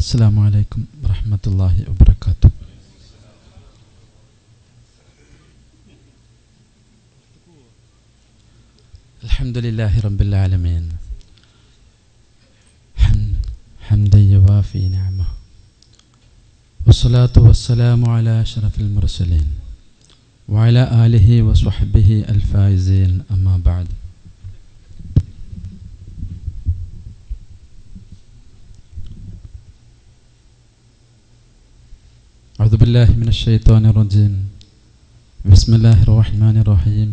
السلام عليكم ورحمة الله وبركاته الحمد لله رب العالمين حمد حمدا يوافي نعمه والصلاة والسلام على أشرف المرسلين وعلى آله وصحبه الفائزين أما بعد أعوذ بالله من الشيطان الرجيم بسم الله الرحمن الرحيم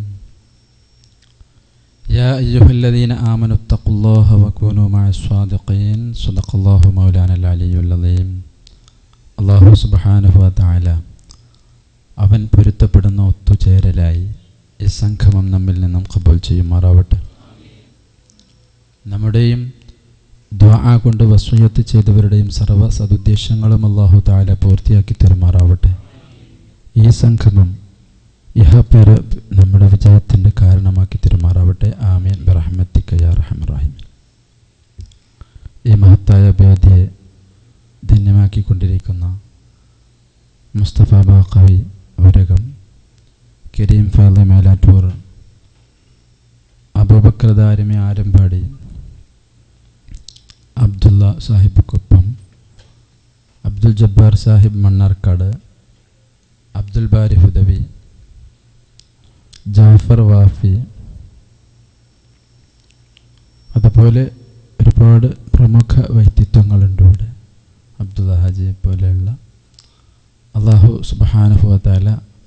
يا أيها الذين آمنوا اتقوا الله وكونوا مع الصادقين صدق الله مولانا العلي العظيم അള്ളാഹു സുബാനുഹ താല അവൻ പൊരുത്തപ്പെടുന്ന ഒത്തുചേരലായി ഈ സംഗമം നമ്മിൽ നിന്നും കബൂൽ ചെയ്യുമാറാവട്ടെ നമ്മുടെയും ദ്വാ കൊണ്ട് വസ്വയത്ത് ചെയ്തവരുടെയും സർവ്വ സതുദ്ദേശങ്ങളും അള്ളാഹു താല പൂർത്തിയാക്കി തരുമാറാവട്ടെ ഈ സംഗമം ഇഹപെറ നമ്മുടെ വിജയത്തിൻ്റെ കാരണമാക്കി തരുമാറാവട്ടെ ആമീൻ ബറഹമത്തിക്ക യാ റഹമറാഹിം ഈ മഹത്തായ വേദിയെ ധന്യമാക്കിക്കൊണ്ടിരിക്കുന്ന മുസ്തഫ ബാക്കവി വരകം കരീം ഫാദി മേലാറ്റൂർ അബൂബക്കർ ദാരിമി ആരമ്പാടി അബ്ദുള്ള സാഹിബ് കുപ്പം അബ്ദുൽ ജബ്ബാർ സാഹിബ് മണ്ണാർക്കാട് അബ്ദുൽ ബാരി ഹുദവി ജാഫർ വാഫി അതുപോലെ ഒരുപാട് പ്രമുഖ വ്യക്തിത്വങ്ങളുണ്ട് ഇവിടെ അബ്ദുള്ള ഹാജിയെ പോലെയുള്ള അള്ളാഹു സുബാനുഭവത്താല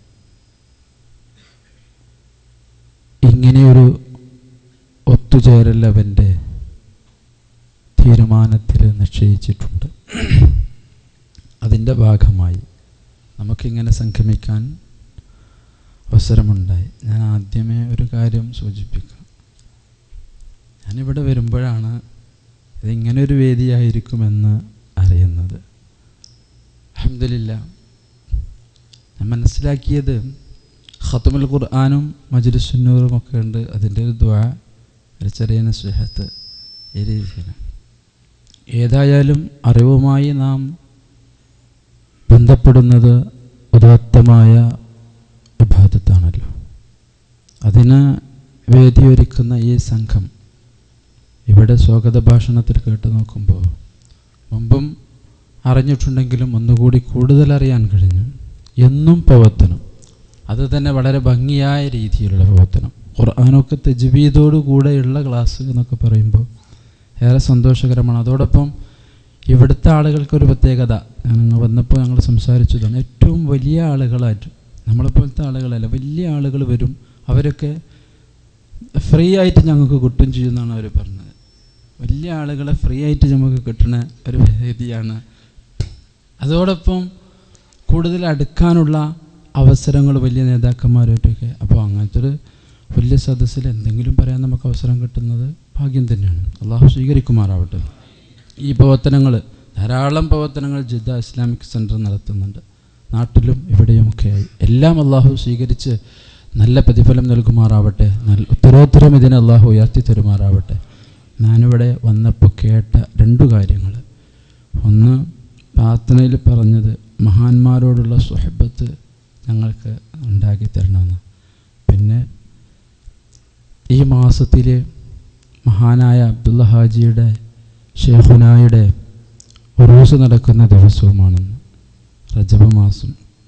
ഇങ്ങനെയൊരു ഒത്തുചേരൽ അവൻ്റെ തീരുമാനത്തിൽ നിശ്ചയിച്ചിട്ടുണ്ട് അതിൻ്റെ ഭാഗമായി നമുക്കിങ്ങനെ സംഗമിക്കാൻ അവസരമുണ്ടായി ഞാൻ ആദ്യമേ ഒരു കാര്യം സൂചിപ്പിക്കാം ഞാനിവിടെ വരുമ്പോഴാണ് ഇതിങ്ങനെ ഒരു വേദിയായിരിക്കുമെന്ന് അറിയുന്നത് അഹമ്മദില്ല ഞാൻ മനസ്സിലാക്കിയത് ഖത്തുമുൽ ഖുർആാനും മജുലുസുന്നൂറും ഒക്കെ ഉണ്ട് അതിൻ്റെ ഒരു ദ്വാ ഒരു ചെറിയ നസ്വഹത്ത് ഈ രീതിയിലാണ് ഏതായാലും അറിവുമായി നാം ബന്ധപ്പെടുന്നത് ഉദാത്തമായ വിഭാഗത്താണല്ലോ അതിന് വേദിയൊരുക്കുന്ന ഈ സംഘം ഇവിടെ സ്വാഗത ഭാഷണത്തിൽ കേട്ട് നോക്കുമ്പോൾ മുമ്പും അറിഞ്ഞിട്ടുണ്ടെങ്കിലും ഒന്നുകൂടി കൂടുതൽ അറിയാൻ കഴിഞ്ഞു എന്നും പ്രവർത്തനം അത് തന്നെ വളരെ ഭംഗിയായ രീതിയിലുള്ള പ്രവർത്തനം ഖുർആാനൊക്കെ തെജ്വീദോടു കൂടെയുള്ള ക്ലാസ് എന്നൊക്കെ പറയുമ്പോൾ ഏറെ സന്തോഷകരമാണ് അതോടൊപ്പം ഇവിടുത്തെ ആളുകൾക്കൊരു പ്രത്യേകത ഞങ്ങൾ വന്നപ്പോൾ ഞങ്ങൾ സംസാരിച്ചതാണ് ഏറ്റവും വലിയ ആളുകളായിട്ട് നമ്മളെപ്പോലത്തെ ആളുകളല്ല വലിയ ആളുകൾ വരും അവരൊക്കെ ഫ്രീ ആയിട്ട് ഞങ്ങൾക്ക് കിട്ടും ചെയ്യുമെന്നാണ് അവർ പറഞ്ഞത് വലിയ ആളുകളെ ഫ്രീ ആയിട്ട് നമുക്ക് കിട്ടുന്ന ഒരു വേദിയാണ് അതോടൊപ്പം കൂടുതൽ അടുക്കാനുള്ള അവസരങ്ങൾ വലിയ നേതാക്കന്മാരായിട്ടൊക്കെ അപ്പോൾ അങ്ങനത്തെ ഒരു വലിയ സദസ്സിൽ എന്തെങ്കിലും പറയാൻ നമുക്ക് അവസരം കിട്ടുന്നത് ഭാഗ്യം തന്നെയാണ് അള്ളാഹു സ്വീകരിക്കുമാറാവട്ടെ ഈ പ്രവർത്തനങ്ങൾ ധാരാളം പ്രവർത്തനങ്ങൾ ജിദ്ദ ഇസ്ലാമിക് സെൻറ്റർ നടത്തുന്നുണ്ട് നാട്ടിലും ഇവിടെയുമൊക്കെയായി എല്ലാം അള്ളാഹു സ്വീകരിച്ച് നല്ല പ്രതിഫലം നൽകുമാറാവട്ടെ നല്ല ഉത്തരോത്തരം ഇതിനെ അള്ളാഹു ഉയർത്തി തരുമാറാവട്ടെ ഞാനിവിടെ വന്നപ്പോൾ കേട്ട രണ്ടു കാര്യങ്ങൾ ഒന്ന് പ്രാർത്ഥനയിൽ പറഞ്ഞത് മഹാന്മാരോടുള്ള സുഹബത്ത് ഞങ്ങൾക്ക് ഉണ്ടാക്കി തരണമെന്ന് പിന്നെ ഈ മാസത്തിൽ മഹാനായ അബ്ദുള്ള ഹാജിയുടെ ഷേഖുനായുടെ ഉറൂസ് നടക്കുന്ന ദിവസവുമാണെന്ന് റജബ് മാസം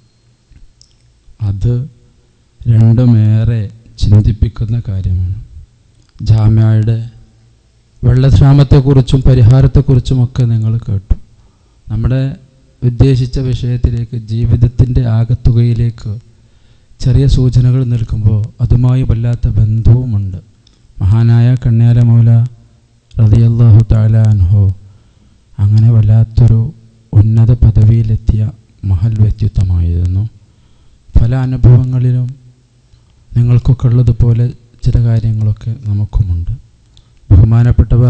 അത് രണ്ടുമേറെ ചിന്തിപ്പിക്കുന്ന കാര്യമാണ് ജാമ്യയുടെ വെള്ളക്ഷാമത്തെക്കുറിച്ചും പരിഹാരത്തെക്കുറിച്ചുമൊക്കെ നിങ്ങൾ കേട്ടു നമ്മുടെ ഉദ്ദേശിച്ച വിഷയത്തിലേക്ക് ജീവിതത്തിൻ്റെ ആകത്തുകയിലേക്ക് ചെറിയ സൂചനകൾ നിൽക്കുമ്പോൾ അതുമായി വല്ലാത്ത ബന്ധവുമുണ്ട് മഹാനായ കണ്യാല മൗല റതിയല്ലാഹു താലാൻഹോ അങ്ങനെ വല്ലാത്തൊരു ഉന്നത പദവിയിലെത്തിയ മഹൽ വ്യക്തിത്വമായിരുന്നു പല അനുഭവങ്ങളിലും നിങ്ങൾക്കൊക്കെ ഉള്ളതുപോലെ ചില കാര്യങ്ങളൊക്കെ നമുക്കുമുണ്ട് ബഹുമാനപ്പെട്ടവർ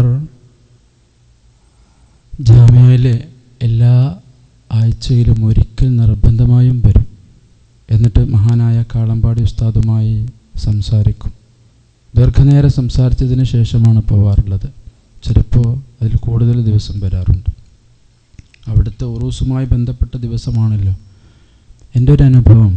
ജാമ്യയിലെ എല്ലാ ആഴ്ചയിലും ഒരിക്കൽ നിർബന്ധമായും വരും എന്നിട്ട് മഹാനായ കാളമ്പാടി ഉസ്താദുമായി സംസാരിക്കും ദീർഘനേരം സംസാരിച്ചതിന് ശേഷമാണ് പോവാറുള്ളത് ചിലപ്പോൾ അതിൽ കൂടുതൽ ദിവസം വരാറുണ്ട് അവിടുത്തെ ഉറൂസുമായി ബന്ധപ്പെട്ട ദിവസമാണല്ലോ എൻ്റെ ഒരു അനുഭവം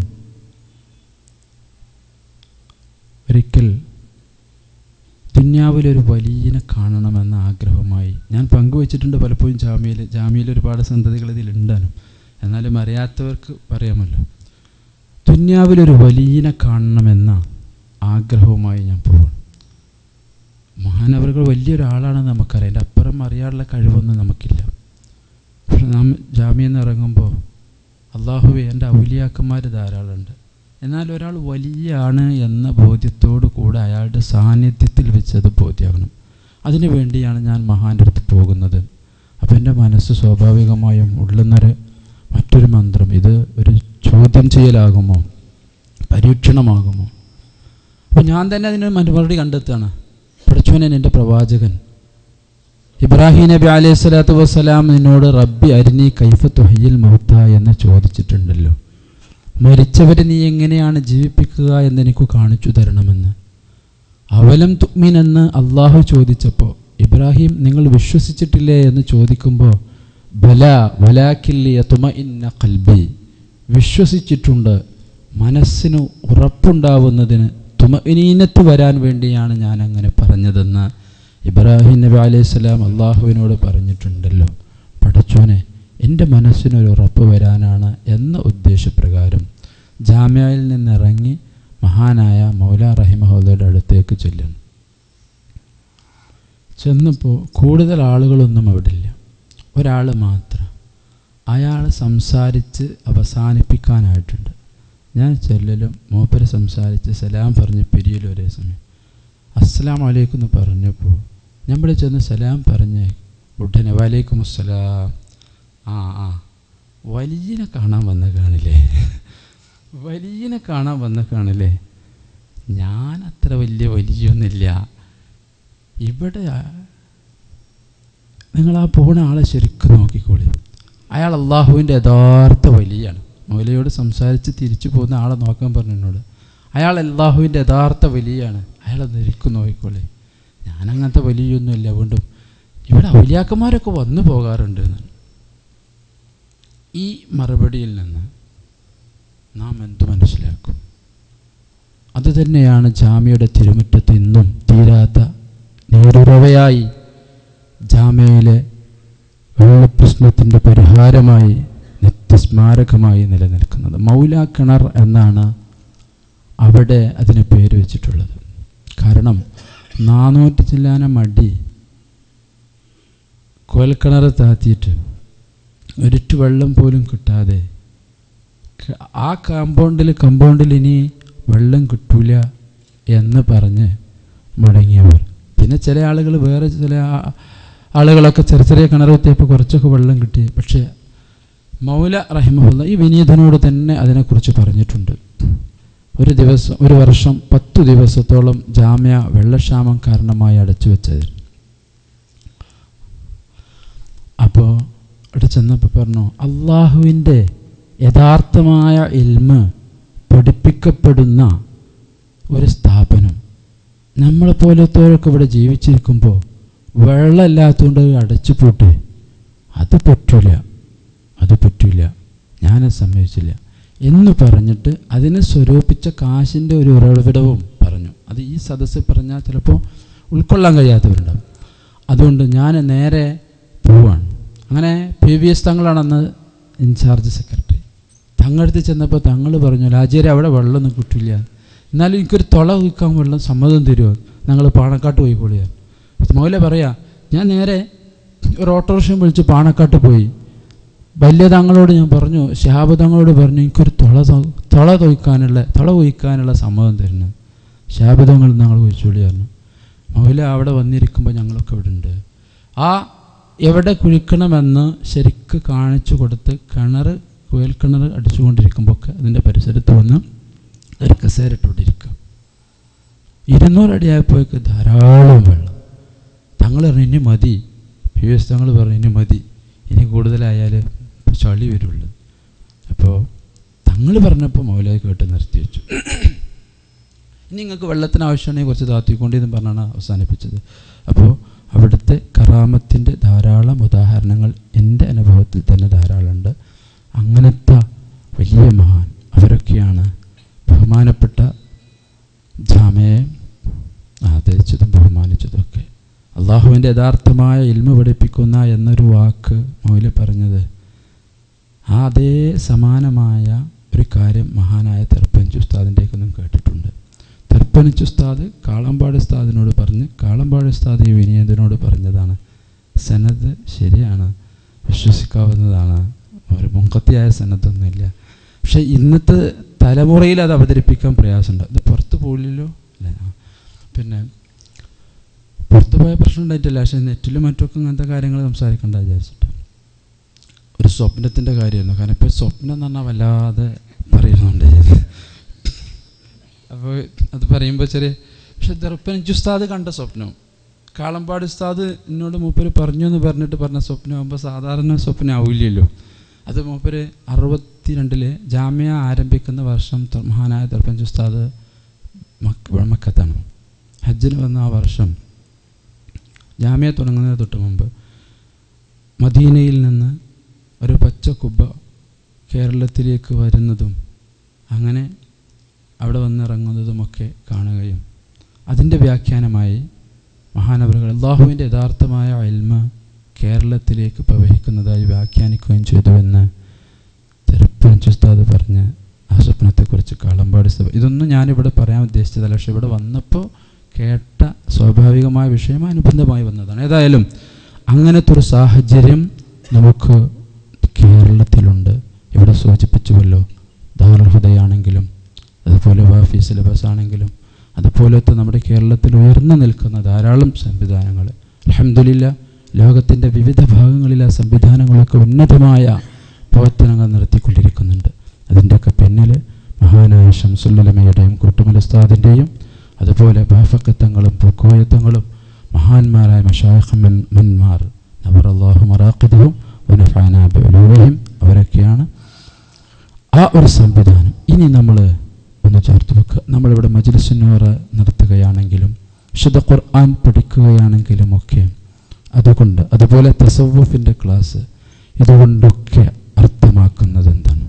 ഒരിക്കൽ ദുന്യാവിലൊരു വലിയനെ കാണണമെന്ന ആഗ്രഹമായി ഞാൻ പങ്കുവച്ചിട്ടുണ്ട് പലപ്പോഴും ജാമ്യയിൽ ജാമ്യയിൽ ഒരുപാട് സന്തതികൾ ഇതിലുണ്ടാനും എന്നാലും അറിയാത്തവർക്ക് പറയാമല്ലോ ദുന്യാവിലൊരു വലിയനെ കാണണമെന്ന ആഗ്രഹവുമായി ഞാൻ പോവാണ് മഹാനവറുകൾ വലിയൊരാളാണെന്ന് നമുക്കറിയാം എൻ്റെ അപ്പുറം അറിയാനുള്ള കഴിവൊന്നും നമുക്കില്ല പക്ഷെ നാം ജാമ്യം ഇറങ്ങുമ്പോൾ അള്ളാഹുവെ എൻ്റെ ഔലിയാക്കന്മാർ ധാരാളമുണ്ട് എന്നാൽ ഒരാൾ വലിയ ആണ് എന്ന ബോധ്യത്തോടു കൂടെ അയാളുടെ സാന്നിധ്യത്തിൽ വെച്ചത് ബോധ്യമാകണം അതിനു വേണ്ടിയാണ് ഞാൻ മഹാൻ്റെ അടുത്ത് പോകുന്നത് അപ്പം എൻ്റെ മനസ്സ് സ്വാഭാവികമായും ഉള്ളുന്നൊരു മറ്റൊരു മന്ത്രം ഇത് ഒരു ചോദ്യം ചെയ്യലാകുമോ പരീക്ഷണമാകുമോ അപ്പോൾ ഞാൻ തന്നെ അതിന് മറുപടി കണ്ടെത്താണ് പഠിച്ചവനൻ എൻ്റെ പ്രവാചകൻ ഇബ്രാഹിം നബി അലൈഹി സ്വലാത്തു വസ്സലാം നിന്നോട് റബ്ബി അരിനി കൈഫ തൊഹയിൽ മൗത്ത എന്ന് ചോദിച്ചിട്ടുണ്ടല്ലോ മരിച്ചവരെ നീ എങ്ങനെയാണ് ജീവിപ്പിക്കുക എന്ന് എനിക്ക് കാണിച്ചു തരണമെന്ന് അവലം തുമ്മിൻ എന്ന് അള്ളാഹു ചോദിച്ചപ്പോൾ ഇബ്രാഹിം നിങ്ങൾ വിശ്വസിച്ചിട്ടില്ലേ എന്ന് ചോദിക്കുമ്പോൾ ബല വലാക്കില്ലി തുമ ഇന്ന കൽബി വിശ്വസിച്ചിട്ടുണ്ട് മനസ്സിന് ഉറപ്പുണ്ടാവുന്നതിന് തുമഇനീനത്ത് വരാൻ വേണ്ടിയാണ് ഞാൻ അങ്ങനെ പറഞ്ഞതെന്ന് ഇബ്രാഹിം നബി അലൈഹി സ്വലാം അള്ളാഹുവിനോട് പറഞ്ഞിട്ടുണ്ടല്ലോ പടച്ചോനെ എൻ്റെ മനസ്സിനൊരു ഉറപ്പ് വരാനാണ് എന്ന ഉദ്ദേശപ്രകാരം ജാമ്യയിൽ നിന്നിറങ്ങി മഹാനായ മൗല റഹിമഹുദയുടെ അടുത്തേക്ക് ചെല്ലുന്നു ചെന്നപ്പോൾ കൂടുതൽ ആളുകളൊന്നും അവിടെ ഇല്ല ഒരാൾ മാത്രം അയാൾ സംസാരിച്ച് അവസാനിപ്പിക്കാനായിട്ടുണ്ട് ഞാൻ ചെല്ലലും മൂപ്പര് സംസാരിച്ച് സലാം പറഞ്ഞ് പിരിയലും ഒരേ സമയം അസ്സലാം വലൈക്കും എന്ന് പറഞ്ഞപ്പോൾ നമ്മൾ ചെന്ന് സലാം പറഞ്ഞ് ഉടനെ വലൈക്കും അസ്സലാം ആ ആ വലിയനെ കാണാൻ വന്ന കാണില്ലേ വലിയനെ കാണാൻ വന്ന കാണില്ലേ ഞാൻ അത്ര വലിയ വലിയൊന്നുമില്ല ഇവിടെ നിങ്ങൾ ആ പോണ ആളെ ശരിക്കും നോക്കിക്കോളി അയാൾ അള്ളാഹുവിൻ്റെ യഥാർത്ഥ വലിയാണ് മൗലയോട് സംസാരിച്ച് തിരിച്ചു പോകുന്ന ആളെ നോക്കാൻ പറഞ്ഞു എന്നോട് അയാൾ അള്ളാഹുവിൻ്റെ യഥാർത്ഥ വലിയാണ് അയാളെ ശരിക്കും നോക്കിക്കോളി ഞാൻ അങ്ങനത്തെ വലിയൊന്നുമില്ല വീണ്ടും ഇവിടെ ഔലിയാക്കന്മാരൊക്കെ വന്നു പോകാറുണ്ട് എന്നാണ് ഈ മറുപടിയിൽ നിന്ന് നാം എന്തു മനസ്സിലാക്കും അതുതന്നെയാണ് ജാമ്യയുടെ തിരുമുറ്റത്ത് ഇന്നും തീരാത്ത നീരുറവയായി ജാമ്യയിലെ വെള്ളപ്രശ്നത്തിൻ്റെ പരിഹാരമായി നിത്യസ്മാരകമായി നിലനിൽക്കുന്നത് മൗല കിണർ എന്നാണ് അവിടെ അതിന് പേര് വെച്ചിട്ടുള്ളത് കാരണം നാനൂറ്റി ചില്ലാനം അടി കോൽക്കിണർ താത്തിയിട്ട് ഒരിറ്റ് വെള്ളം പോലും കിട്ടാതെ ക- ആ കാമ്പൗണ്ടിൽ കമ്പൗണ്ടിൽ ഇനി വെള്ളം കിട്ടൂല എന്ന് പറഞ്ഞ് മടങ്ങിയവർ പിന്നെ ചില ആളുകൾ വേറെ ചില ആ- ആളുകളൊക്കെ ചെറിയ ചെറിയ കിണർ കുത്തിയപ്പോൾ കുറച്ചൊക്കെ വെള്ളം കിട്ടി പക്ഷേ മൗല റഹിമഹുല്ല ഈ വിനീതനോട് തന്നെ അതിനെക്കുറിച്ച് പറഞ്ഞിട്ടുണ്ട് ഒരു ദിവസം ഒരു വർഷം പത്തു ദിവസത്തോളം ജാമ്യ വെള്ളക്ഷാമം കാരണമായി അടച്ചു വെച്ചത് അപ്പോൾ അവിടെ ചെന്നപ്പോൾ പറഞ്ഞു അള്ളാഹുവിൻ്റെ യഥാർത്ഥമായ ഇൽമ് പഠിപ്പിക്കപ്പെടുന്ന ഒരു സ്ഥാപനം നമ്മളെപ്പോലത്തോരൊക്കെ ഇവിടെ ജീവിച്ചിരിക്കുമ്പോൾ വെള്ളമില്ലാത്തതുകൊണ്ട് അടച്ചു പൂട്ട് അത് പറ്റൂല അത് പറ്റൂല ഞാനത് സമ്മതിച്ചില്ല എന്ന് പറഞ്ഞിട്ട് അതിനെ സ്വരൂപിച്ച കാശിൻ്റെ ഒരു ഉറവിടവും പറഞ്ഞു അത് ഈ സദസ്സിൽ പറഞ്ഞാൽ ചിലപ്പോൾ ഉൾക്കൊള്ളാൻ കഴിയാത്തവരുണ്ടാവും അതുകൊണ്ട് ഞാൻ നേരെ പോവാണ് അങ്ങനെ പി വി എസ് തങ്ങളാണ് അന്ന് ഇൻചാർജ് സെക്രട്ടറി തങ്ങളടുത്ത് ചെന്നപ്പോൾ തങ്ങൾ പറഞ്ഞു രാജേരി അവിടെ വെള്ളമൊന്നും കിട്ടില്ല എന്നാലും എനിക്കൊരു തുള വിൽക്കാൻ വെള്ളം സമ്മതം തരുമോ ഞങ്ങൾ പാണക്കാട്ട് പോയിക്കോളിയാ മൗല പറയാ ഞാൻ നേരെ ഒരു ഓട്ടോറിക്ഷ വിളിച്ച് പാണക്കാട്ട് പോയി വലിയ തങ്ങളോട് ഞാൻ പറഞ്ഞു ഷഹാബ് തങ്ങളോട് പറഞ്ഞു എനിക്കൊരു തുള തൊ- തുള തൊയ്ക്കാനുള്ള തുള കൊയ്ക്കാനുള്ള സമ്മതം തരണം ഷഹാബ് തങ്ങൾ ഞങ്ങൾ കൊയ്ച്ചുള്ളി പറഞ്ഞു മൗല അവിടെ വന്നിരിക്കുമ്പോൾ ഞങ്ങളൊക്കെ ഇവിടെ ഉണ്ട് ആ എവിടെ കുഴിക്കണമെന്ന് ശരിക്ക് കാണിച്ചു കൊടുത്ത് കിണർ കുയൽ കിണർ അടിച്ചുകൊണ്ടിരിക്കുമ്പോൾ ഒക്കെ അതിൻ്റെ പരിസരത്ത് വന്ന് ഒരു കസേരട്ടോണ്ടിരിക്കും ഇരുന്നൂറടിയായപ്പോഴേക്ക് ധാരാളം വെള്ളം തങ്ങൾ പറഞ്ഞു ഇനി മതി പി എസ് തങ്ങൾ പറഞ്ഞു ഇനി മതി ഇനി കൂടുതലായാൽ ചളി വരുള്ളൂ അപ്പോൾ തങ്ങൾ പറഞ്ഞപ്പോൾ മൗലായി കേട്ട് നിർത്തി വെച്ചു ഇനി നിങ്ങൾക്ക് വെള്ളത്തിന് ആവശ്യമാണെങ്കിൽ കുറച്ച് താത്തിക്കൊണ്ടിന്ന് പറഞ്ഞാണ് അവസാനിപ്പിച്ചത് അപ്പോൾ അവിടുത്തെ കറാമത്തിൻ്റെ ധാരാളം ഉദാഹരണങ്ങൾ എൻ്റെ അനുഭവത്തിൽ തന്നെ ധാരാളമുണ്ട് അങ്ങനത്തെ വലിയ മഹാൻ അവരൊക്കെയാണ് ബഹുമാനപ്പെട്ട ജാമയെ ആദരിച്ചതും ബഹുമാനിച്ചതും ഒക്കെ അള്ളാഹുവിൻ്റെ യഥാർത്ഥമായ ഇൽമ പഠിപ്പിക്കുന്ന എന്നൊരു വാക്ക് മൗല പറഞ്ഞത് ആ അതേ സമാനമായ ഒരു കാര്യം മഹാനായ തെർപ്പഞ്ച് ഉസ്താദിൻ്റെയൊന്നും കേട്ടിട്ടുണ്ട് തെർപ്പനിച്ച് ഉസ്താദ് കാളമ്പാട് ഉസ്താദിനോട് പറഞ്ഞ് കാളമ്പാട് ഉസ്താദ് ഈ വിനീതനോട് പറഞ്ഞതാണ് സനത് ശരിയാണ് വിശ്വസിക്കാവുന്നതാണ് ഒരു മുങ്കത്തിയായ സനത്തൊന്നുമില്ല പക്ഷെ ഇന്നത്തെ തലമുറയിൽ അത് അവതരിപ്പിക്കാൻ പ്രയാസമുണ്ട് ഇത് പുറത്ത് പോയില്ലല്ലോ അല്ല പിന്നെ പുറത്ത് പോയ പ്രശ്നം ഉണ്ടായിട്ടില്ല പക്ഷേ നെറ്റിലും മറ്റൊക്കെ അങ്ങനത്തെ കാര്യങ്ങൾ സംസാരിക്കണ്ട വിചാരിച്ചിട്ട് ഒരു സ്വപ്നത്തിൻ്റെ കാര്യമായിരുന്നു കാരണം ഇപ്പോൾ സ്വപ്നം എന്ന് പറഞ്ഞാൽ വല്ലാതെ പറയുന്നുണ്ട് അപ്പോൾ അത് പറയുമ്പോൾ ചെറിയ പക്ഷെ ദർപ്പനിച്ച് ഉസ്താദ് കണ്ട സ്വപ്നം കാളമ്പാട് ഉസ്താദ് എന്നോട് മൂപ്പര് പറഞ്ഞു എന്ന് പറഞ്ഞിട്ട് പറഞ്ഞ സ്വപ്നമാകുമ്പോൾ സാധാരണ സ്വപ്നം ആവില്ലല്ലോ അത് മൂപ്പര് അറുപത്തിരണ്ടില് ജാമ്യ ആരംഭിക്കുന്ന വർഷം ത- മഹാനായ ദർപ്പഞ്ച് ഉസ്താദ് മക്ക മക്കത്താണ് ഹജ്ജിന് വന്ന ആ വർഷം ജാമ്യ തുടങ്ങുന്നതിന് തൊട്ട് മുമ്പ് മദീനയിൽ നിന്ന് ഒരു പച്ച കുബ്ബ കേരളത്തിലേക്ക് വരുന്നതും അങ്ങനെ അവിടെ വന്നിറങ്ങുന്നതുമൊക്കെ കാണുകയും അതിൻ്റെ വ്യാഖ്യാനമായി മഹാനവറുകൾ അള്ളാഹുവിൻ്റെ യഥാർത്ഥമായ അൽമ കേരളത്തിലേക്ക് പ്രവഹിക്കുന്നതായി വ്യാഖ്യാനിക്കുകയും ചെയ്തു എന്ന് തിരുപ്പഞ്ചുസ്താദ് പറഞ്ഞ് ആ സ്വപ്നത്തെക്കുറിച്ച് കാളമ്പാട് സഭ ഇതൊന്നും ഞാനിവിടെ പറയാൻ ഉദ്ദേശിച്ചതല്ല പക്ഷെ ഇവിടെ വന്നപ്പോൾ കേട്ട സ്വാഭാവികമായ വിഷയം അനുബന്ധമായി വന്നതാണ് ഏതായാലും അങ്ങനത്തെ ഒരു സാഹചര്യം നമുക്ക് കേരളത്തിലുണ്ട് ഇവിടെ സൂചിപ്പിച്ചുവല്ലോ ദാർഹുദയാണെങ്കിലും അതുപോലെ വാഫി സിലബസ് ആണെങ്കിലും അതുപോലത്തെ നമ്മുടെ കേരളത്തിൽ ഉയർന്നു നിൽക്കുന്ന ധാരാളം സംവിധാനങ്ങൾ അലഹമില്ല ലോകത്തിൻ്റെ വിവിധ ഭാഗങ്ങളിൽ ആ സംവിധാനങ്ങളൊക്കെ ഉന്നതമായ പ്രവർത്തനങ്ങൾ നടത്തിക്കൊണ്ടിരിക്കുന്നുണ്ട് അതിൻ്റെയൊക്കെ പിന്നിൽ മഹാനായ ഷംസുല്ലമയുടെയും കൂട്ടുമലസ്താദിൻ്റെയും അതുപോലെ ബാഫക്കത്തങ്ങളും പൂക്കോയത്തങ്ങളും മഹാന്മാരായ മഷാഖമൻ മന്മാർ നവർ അള്ളാഹു മറാഖിദും വനഫാനാബുലൂഹിം അവരൊക്കെയാണ് ആ ഒരു സംവിധാനം ഇനി നമ്മൾ ഒന്ന് ചേർത്ത് വെക്കുക നമ്മളിവിടെ മജ്ലിസുന്നൂറ നടത്തുകയാണെങ്കിലും വിശുദ്ധ ഖുർആൻ പഠിക്കുകയാണെങ്കിലും ഒക്കെ അതുകൊണ്ട് അതുപോലെ തസവ്വുഫിൻ്റെ ക്ലാസ് ഇതുകൊണ്ടൊക്കെ അർത്ഥമാക്കുന്നത് എന്താണ്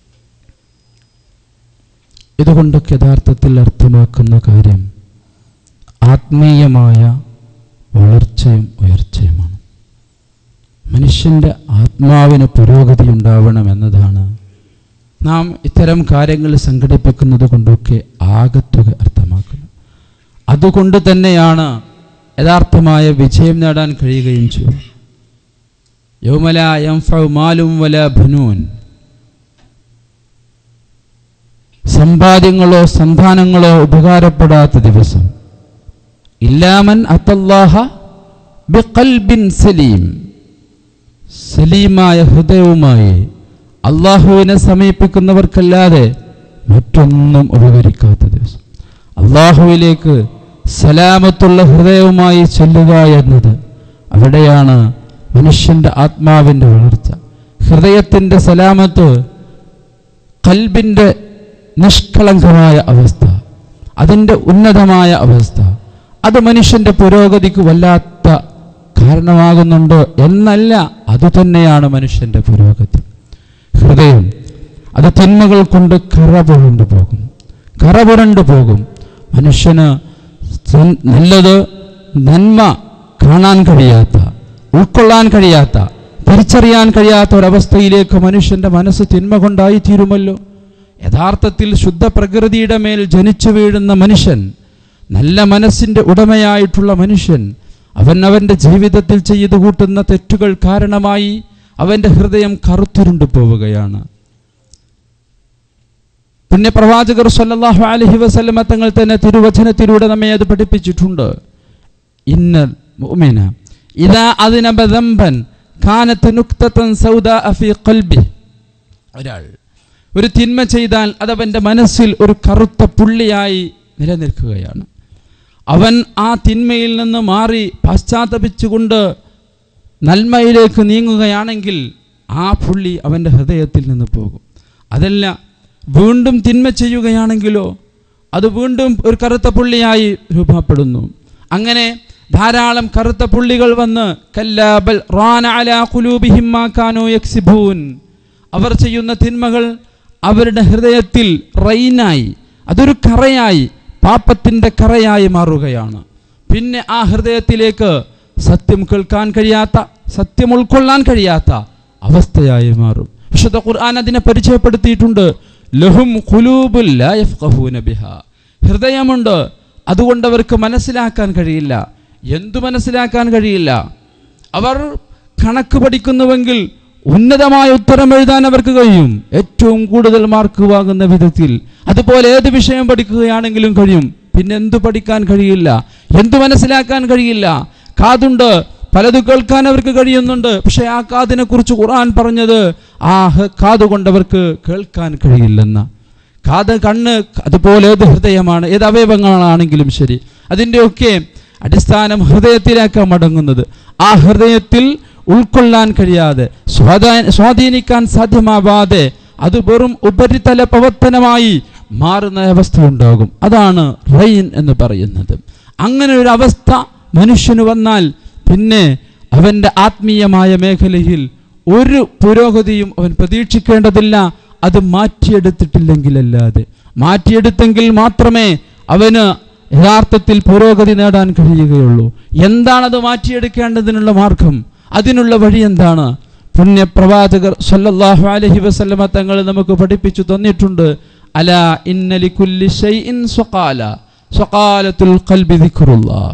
ഇതുകൊണ്ടൊക്കെ യഥാർത്ഥത്തിൽ അർത്ഥമാക്കുന്ന കാര്യം ആത്മീയമായ വളർച്ചയും ഉയർച്ചയുമാണ് മനുഷ്യൻ്റെ ആത്മാവിന് പുരോഗതി ഉണ്ടാവണം എന്നതാണ് നാം ഇത്തരം കാര്യങ്ങൾ സംഘടിപ്പിക്കുന്നത് കൊണ്ടൊക്കെ ആകത്തുക അർത്ഥമാക്കുന്നത് അതുകൊണ്ട് തന്നെയാണ് യഥാർത്ഥമായ വിജയം നേടാൻ കഴിയുകയും ചെയ്യും യൗമല യംഫഉ മാലും വല ഭനൂൻ സമ്പാദ്യങ്ങളോ സന്താനങ്ങളോ ഉപകാരപ്പെടാത്ത ദിവസം ഇല്ലാമൻ അത്തല്ലാഹ ബിഖൽബിൻ സലീം സലീമായ ഹൃദയവുമായി അള്ളാഹുവിനെ സമീപിക്കുന്നവർക്കല്ലാതെ മറ്റൊന്നും ഉപകരിക്കാത്ത ദിവസം അള്ളാഹുവിലേക്ക് സലാമത്തുള്ള ഹൃദയവുമായി ചെല്ലുക എന്നത് അവിടെയാണ് മനുഷ്യന്റെ ആത്മാവിൻ്റെ വളർച്ച ഹൃദയത്തിൻ്റെ സലാമത്ത് കൽബിൻ്റെ നിഷ്കളങ്കമായ അവസ്ഥ അതിൻ്റെ ഉന്നതമായ അവസ്ഥ അത് മനുഷ്യന്റെ പുരോഗതിക്ക് വല്ലാത്ത കാരണമാകുന്നുണ്ട് എന്നല്ല അതുതന്നെയാണ് മനുഷ്യന്റെ പുരോഗതി ഹൃദയം അത് തിന്മകൾ കൊണ്ട് കറ പുരണ്ടു പോകും കറ പുരണ്ടു പോകും മനുഷ്യന് സൻ- നല്ലത് നന്മ കാണാൻ കഴിയാത്ത ഉൾക്കൊള്ളാൻ കഴിയാത്ത തിരിച്ചറിയാൻ കഴിയാത്ത ഒരവസ്ഥയിലേക്ക് മനുഷ്യന്റെ മനസ്സ് തിന്മ കൊണ്ടായി തീരുമല്ലോ യഥാർത്ഥത്തിൽ ശുദ്ധ പ്രകൃതിയുടെ മേൽ ജനിച്ചു വീഴുന്ന മനുഷ്യൻ നല്ല മനസ്സിന്റെ ഉടമയായിട്ടുള്ള മനുഷ്യൻ അവൻ അവന്റെ ജീവിതത്തിൽ ചെയ്തു കൂട്ടുന്ന തെറ്റുകൾ കാരണമായി അവന്റെ ഹൃദയം കറുത്തുരുണ്ടു പോവുകയാണ് പുണ്യപ്രവാചകർ സല്ലല്ലാഹു അലൈഹി വസല്ലമ തങ്ങൾ തന്നെ തിരുവചനത്തിലൂടെ നമ്മെ അത് പഠിപ്പിച്ചിട്ടുണ്ട് ഇന്നൽ മുഅ്മിന ഇദാ അദ്നബ ദംബൻ കാനത്ത് നുക്തതൻ സൗദാ ഫീ ഖൽബി ഒരാൾ ഒരു തിന്മ ചെയ്താൽ അത് അവൻ്റെ മനസ്സിൽ ഒരു കറുത്ത പുള്ളിയായി നിലനിൽക്കുകയാണ് അവൻ ആ തിന്മയിൽ നിന്ന് മാറി പശ്ചാത്തപിച്ചുകൊണ്ട് നന്മയിലേക്ക് നീങ്ങുകയാണെങ്കിൽ ആ പുള്ളി അവൻ്റെ ഹൃദയത്തിൽ നിന്ന് പോകും അതല്ല വീണ്ടും തിന്മ ചെയ്യുകയാണെങ്കിലോ അത് വീണ്ടും ഒരു കറുത്ത പുള്ളിയായി രൂപപ്പെടുന്നു അങ്ങനെ ധാരാളം കറുത്ത പുള്ളികൾ വന്ന് കല്ലാബൽ റാന അലാ ഖുലൂബിഹിം മാ കാനൂ യക്സിബൂൻ അവർ ചെയ്യുന്ന തിന്മകൾ അവരുടെ ഹൃദയത്തിൽ റൈനായി അതൊരു കറയായി പാപത്തിൻ്റെ കറയായി മാറുകയാണ് പിന്നെ ആ ഹൃദയത്തിലേക്ക് സത്യം കേൾക്കാൻ കഴിയാത്ത സത്യം ഉൾക്കൊള്ളാൻ കഴിയാത്ത അവസ്ഥയായി മാറും വിശുദ്ധ ഖുർആൻ അതിനെ പരിചയപ്പെടുത്തിയിട്ടുണ്ട് ലഹും ഖുലൂബുൽ ലാ യഫ്ഖഹൂന ബിഹാ ഹൃദയമുണ്ട് അതുകൊണ്ട് അവർക്ക് മനസ്സിലാക്കാൻ കഴിയില്ല എന്തു മനസ്സിലാക്കാൻ കഴിയില്ല അവർ കണക്ക് പഠിക്കുന്നുവെങ്കിൽ ഉന്നതമായ ഉത്തരം എഴുതാൻ അവർക്ക് കഴിയും ഏറ്റവും കൂടുതൽ മാർക്ക് വാങ്ങുന്ന വിധത്തിൽ അതുപോലെ ഏത് വിഷയം പഠിക്കുകയാണെങ്കിലും കഴിയും പിന്നെ എന്തു പഠിക്കാൻ കഴിയില്ല എന്തു മനസ്സിലാക്കാൻ കഴിയില്ല കാതുണ്ട് പലത് കേൾക്കാൻ അവർക്ക് കഴിയുന്നുണ്ട് പക്ഷെ ആ കാതിനെ കുറിച്ച് ഖുർആൻ പറഞ്ഞത് ആ ഹ- കാത് കൊണ്ടവർക്ക് കേൾക്കാൻ കഴിയില്ലെന്ന കാത് കണ്ണ് അതുപോലെ ഏത് ഹൃദയമാണ് ഏത് അവയവങ്ങളാണെങ്കിലും ശരി അതിൻ്റെയൊക്കെ അടിസ്ഥാനം ഹൃദയത്തിലേക്കാണ് മടങ്ങുന്നത് ആ ഹൃദയത്തിൽ ഉൾക്കൊള്ളാൻ കഴിയാതെ സ്വാധീ- സ്വാധീനിക്കാൻ സാധ്യമാവാതെ അത് വെറും ഉപരിതല പ്രവർത്തനമായി മാറുന്ന അവസ്ഥ ഉണ്ടാകും അതാണ് റെയിൻ എന്ന് പറയുന്നത് അങ്ങനെ ഒരു അവസ്ഥ മനുഷ്യന് വന്നാൽ പിന്നെ അവൻ്റെ ആത്മീയമായ മേഖലയിൽ ഒരു പുരോഗതിയും അവൻ പ്രതീക്ഷിക്കേണ്ടതില്ല അത് മാറ്റിയെടുത്തിട്ടില്ലെങ്കിലല്ലാതെ മാറ്റിയെടുത്തെങ്കിൽ മാത്രമേ അവന് യഥാർത്ഥത്തിൽ പുരോഗതി നേടാൻ കഴിയുകയുള്ളൂ എന്താണത് മാറ്റിയെടുക്കേണ്ടതിനുള്ള മാർഗം അതിനുള്ള വഴി എന്താണ് പുണ്യപ്രവാചകർ സല്ലല്ലാഹു അലൈഹി വസല്ലമ തങ്ങൾ നമുക്ക് പഠിപ്പിച്ചു തന്നിട്ടുണ്ട് അല ഇന്നലി കുല്ലി ഷൈഇൻ സ്വഖാല സ്വഖാലത്തുൽ ഖൽബി ദിക്റുല്ലാഹ്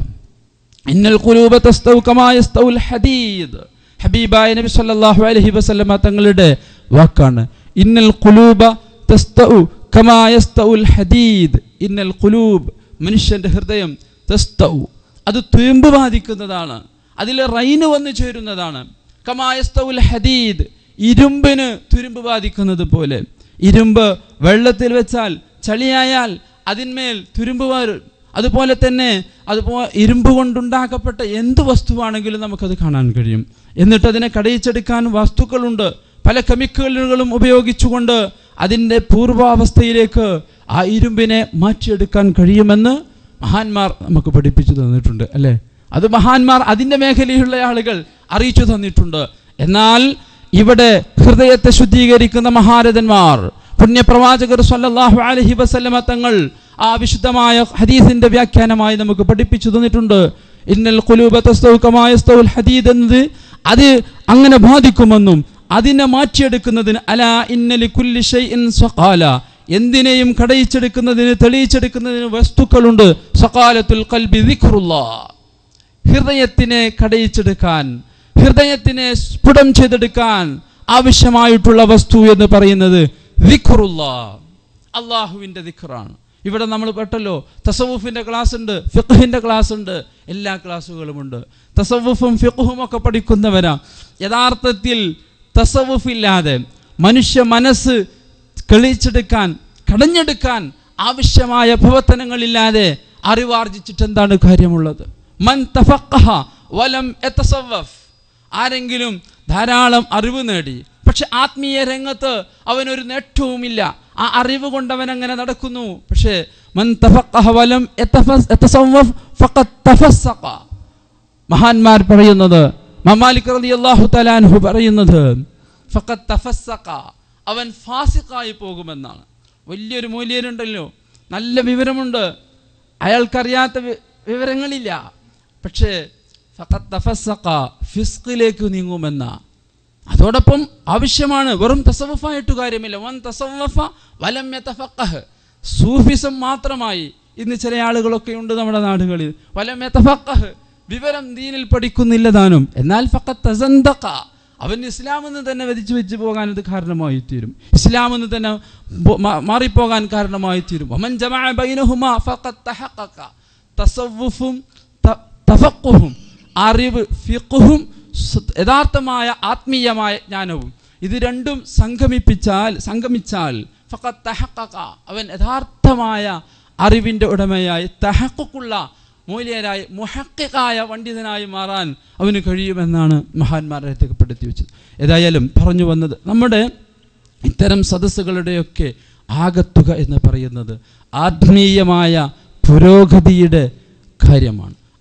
ഇന്നൽ ഖുലൂബ തസ്തൗ കമാ യസ്തൗൽ ഹദീദ് ഹബീബായ നബി സല്ലല്ലാഹു അലൈഹി വസല്ലമ തങ്ങളുടെ വാക്കാണ് ഇന്നൽ ഖുലൂബ തസ്തൗ കമാ യസ്തൗൽ ഹദീദ് ഇന്നൽ ഖുലൂബ് മനുഷ്യന്റെ ഹൃദയം തസ്തൗ അത് തുരുമ്പ് ബാധിക്കുന്നതാണ് അതിൽ റൈന് വന്നു ചേരുന്നതാണ് കമായസ്തൗൽ ഹദീദ് ഇരുമ്പിന് തുരുമ്പ് ബാധിക്കുന്നത് പോലെ ഇരുമ്പ് വെള്ളത്തിൽ വെച്ചാൽ ചളിയായാൽ അതിന്മേൽ തുരുമ്പ് വരും അതുപോലെ തന്നെ അതുപോലെ ഇരുമ്പ് കൊണ്ടുണ്ടാക്കപ്പെട്ട എന്ത് വസ്തുവാണെങ്കിലും നമുക്കത് കാണാൻ കഴിയും എന്നിട്ട് അതിനെ കടയിച്ചെടുക്കാൻ വസ്തുക്കളുണ്ട് പല കെമിക്കലുകളും ഉപയോഗിച്ചുകൊണ്ട് അതിൻ്റെ പൂർവാവസ്ഥയിലേക്ക് ആ ഇരുമ്പിനെ മാറ്റിയെടുക്കാൻ കഴിയുമെന്ന് മഹാന്മാർ നമുക്ക് പഠിപ്പിച്ചു തന്നിട്ടുണ്ട് അല്ലേ അത് മഹാന്മാർ അതിൻ്റെ മേഖലയിലുള്ള ആളുകൾ അറിയിച്ചു തന്നിട്ടുണ്ട് എന്നാൽ ഇവിടെ ഹൃദയത്തെ ശുദ്ധീകരിക്കുന്ന മഹാരഥന്മാർ പുണ്യപ്രവാചകർ സല്ലല്ലാഹു അലൈഹി വസല്ലമ തങ്ങൾ ആ വിശുദ്ധമായ ഹദീസിന്റെ വ്യാഖ്യാനമായി നമുക്ക് പഠിപ്പിച്ചു തന്നിട്ടുണ്ട് ഇന്നൽ ഖുലൂബ തസ്തൗ കമാ യസ്തൗൽ ഹദീദ് എന്നത് അത് അങ്ങനെ ബാധിക്കുമെന്നും അതിനെ മാറ്റിയെടുക്കുന്നതിന് അലാ ഇന്നലി കുല്ലി ഷൈഇൻ സഖാല എന്തിനേയും കടയിച്ചെടുക്കുന്നതിന് തെളിയിച്ചെടുക്കുന്നതിന് വസ്തുക്കളുണ്ട് സഖാലത്തുൽ ഖൽബി ദിക്റുല്ലാഹ് ഹൃദയത്തിനെ കടയിച്ചെടുക്കാൻ ഹൃദയത്തിനെ സ്ഫുടം ചെയ്തെടുക്കാൻ ആവശ്യമായിട്ടുള്ള വസ്തു എന്ന് പറയുന്നത് ദിഖറുല്ലാ അള്ളാഹുവിൻ്റെ ദിഖറാണ് ഇവിടെ നമ്മൾ പെട്ടല്ലോ തസവുഫിൻ്റെ ക്ലാസ് ഉണ്ട് ഫിഖ്ഹിൻ്റെ ക്ലാസ് ഉണ്ട് എല്ലാ ക്ലാസ്സുകളുമുണ്ട് തസവുഫും ഫിഖ്ഹും ഒക്കെ പഠിക്കുന്നവരാ യഥാർത്ഥത്തിൽ തസവുഫ് ഇല്ലാതെ മനുഷ്യ മനസ്സ് കളിച്ചെടുക്കാൻ കടഞ്ഞെടുക്കാൻ ആവശ്യമായ പ്രവർത്തനങ്ങളില്ലാതെ അറിവാർജിച്ചിട്ട് എന്താണ് കാര്യമുള്ളത് മൻ തഫഖഹ വലം യതസവ്വഫ് ആരെങ്കിലും ധാരാളം അറിവ് നേടി പക്ഷെ ആത്മീയ രംഗത്ത് അവനൊരു നേട്ടവുമില്ല ആ അറിവ് കൊണ്ട് അവൻ അങ്ങനെ നടക്കുന്നു പക്ഷേ മൻ തഫഖഹ വലം യതഫസ്- യതസവ്വഫ് ഫഖദ് തഫസ്സഖ മഹാന്മാർ പറയുന്നത് മമാലിക് റളിയല്ലാഹു തലാൻഹു പറയുന്നത് ഫഖദ് തഫസ്സഖ അവൻ ഫാസിഖായി പോകുമെന്നാണ് വലിയൊരു മൂല്യരുണ്ടല്ലോ നല്ല വിവരമുണ്ട് അയാൾക്കറിയാത്ത വി- വിവരങ്ങളില്ല പക്ഷേ ഫഖദ് തഫസ്സഖ ഫിസ്ഖിലേക്ക് നീങ്ങുമെന്ന അതോടൊപ്പം ആവശ്യമാണ് വെറും തസവഫായിട്ട് കാര്യമില്ല വൻ തസവഫ വലം യതഫഖഹ് സൂഫിസം മാത്രമായി ഇന്ന് ചില ആളുകളൊക്കെ ഉണ്ട് നമ്മുടെ നാടുകളിൽ വലം യതഫഖഹ് വിവരം ദീനിൽ പഠിക്കുന്നില്ല താനും എന്നാൽ ഫഖത്ത് തസന്തഖ അവൻ ഇസ്ലാമെന്ന് തന്നെ വധിച്ചു വെച്ച് പോകാൻ ഇത് കാരണമായി തീരും ഇസ്ലാമെന്ന് തന്നെ ബോ- മാ- മാറിപ്പോകാൻ കാരണമായി തീരും വമൻ ജമഅ ബൈനഹുമാ ഫഖത്ത് തഹഖഖ തസവ്വുഫും ത- തഫഖുഹും അറിവ് ഫിഖുഹും സ്- യഥാർത്ഥമായ ആത്മീയമായ ജ്ഞാനവും ഇത് രണ്ടും സംഗമിപ്പിച്ചാൽ സംഗമിച്ചാൽ ഫഖത്ത് തഹഖഖ അവൻ യഥാർത്ഥമായ അറിവിൻ്റെ ഉടമയായി തഹക്കുള്ള മൂല്യരായി മുഹക്കിക്കായ പണ്ഡിതനായി മാറാൻ അവന് കഴിയുമെന്നാണ് മഹാന്മാർ രേഖപ്പെടുത്തി വെച്ചത് ഏതായാലും പറഞ്ഞു വന്നത് നമ്മുടെ ഇത്തരം സദസ്സുകളുടെയൊക്കെ ആകത്തുക എന്ന് പറയുന്നത് ആത്മീയമായ പുരോഗതിയുടെ കാര്യമാണ്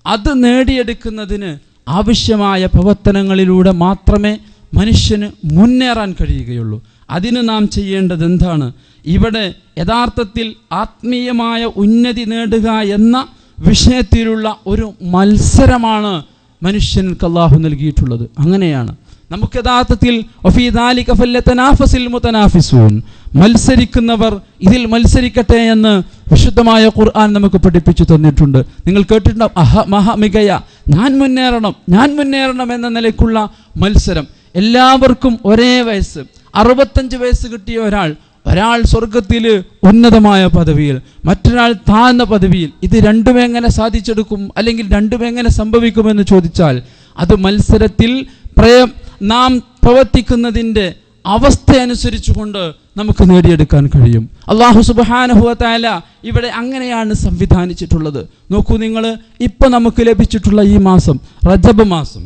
അത് നേടിയെടുക്കുന്നതിന് ആവശ്യമായ പ്രവർത്തനങ്ങളിലൂടെ മാത്രമേ മനുഷ്യന് മുന്നേറാൻ കഴിയുകയുള്ളൂ അതിന് നാം ചെയ്യേണ്ടത് എന്താണ് ഇവിടെ യഥാർത്ഥത്തിൽ ആത്മീയമായ ഉന്നതി നേടുക എന്ന വിഷയത്തിലുള്ള ഒരു മത്സരമാണ് മനുഷ്യർക്ക് അള്ളാഹു നൽകിയിട്ടുള്ളത് അങ്ങനെയാണ് നമുക്ക് യഥാർത്ഥത്തിൽ വഫീ ദാലിക ഫല്യതനാഫസിൽ മുതനാഫിസൂൻ മത്സരിക്കുന്നവർ ഇതിൽ മത്സരിക്കട്ടെ എന്ന് വിശുദ്ധമായ ഖുർആൻ നമുക്ക് പഠിപ്പിച്ചു തന്നിട്ടുണ്ട് നിങ്ങൾ കേട്ടിട്ടുണ്ടാവും അഹ മഹ മികയ ഞാൻ മുന്നേറണം ഞാൻ മുന്നേറണം എന്ന നിലയ്ക്കുള്ള മത്സരം എല്ലാവർക്കും ഒരേ വയസ്സ് അറുപത്തഞ്ച് വയസ്സ് കിട്ടിയ ഒരാൾ ഒരാൾ സ്വർഗത്തിൽ ഉന്നതമായ പദവിയിൽ മറ്റൊരാൾ താഴ്ന്ന പദവിയിൽ ഇത് രണ്ടും എങ്ങനെ സാധിച്ചെടുക്കും അല്ലെങ്കിൽ രണ്ടും എങ്ങനെ സംഭവിക്കുമെന്ന് ചോദിച്ചാൽ അത് മത്സരത്തിൽ പ്രയ നാം പ്രവർത്തിക്കുന്നതിൻ്റെ അവസ്ഥ അനുസരിച്ചുകൊണ്ട് നമുക്ക് നേടിയെടുക്കാൻ കഴിയും അള്ളാഹു സുബാനഹുവത്തായ ഇവിടെ അങ്ങനെയാണ് സംവിധാനിച്ചിട്ടുള്ളത് നോക്കൂ നിങ്ങൾ ഇപ്പം നമുക്ക് ലഭിച്ചിട്ടുള്ള ഈ മാസം റജബ് മാസം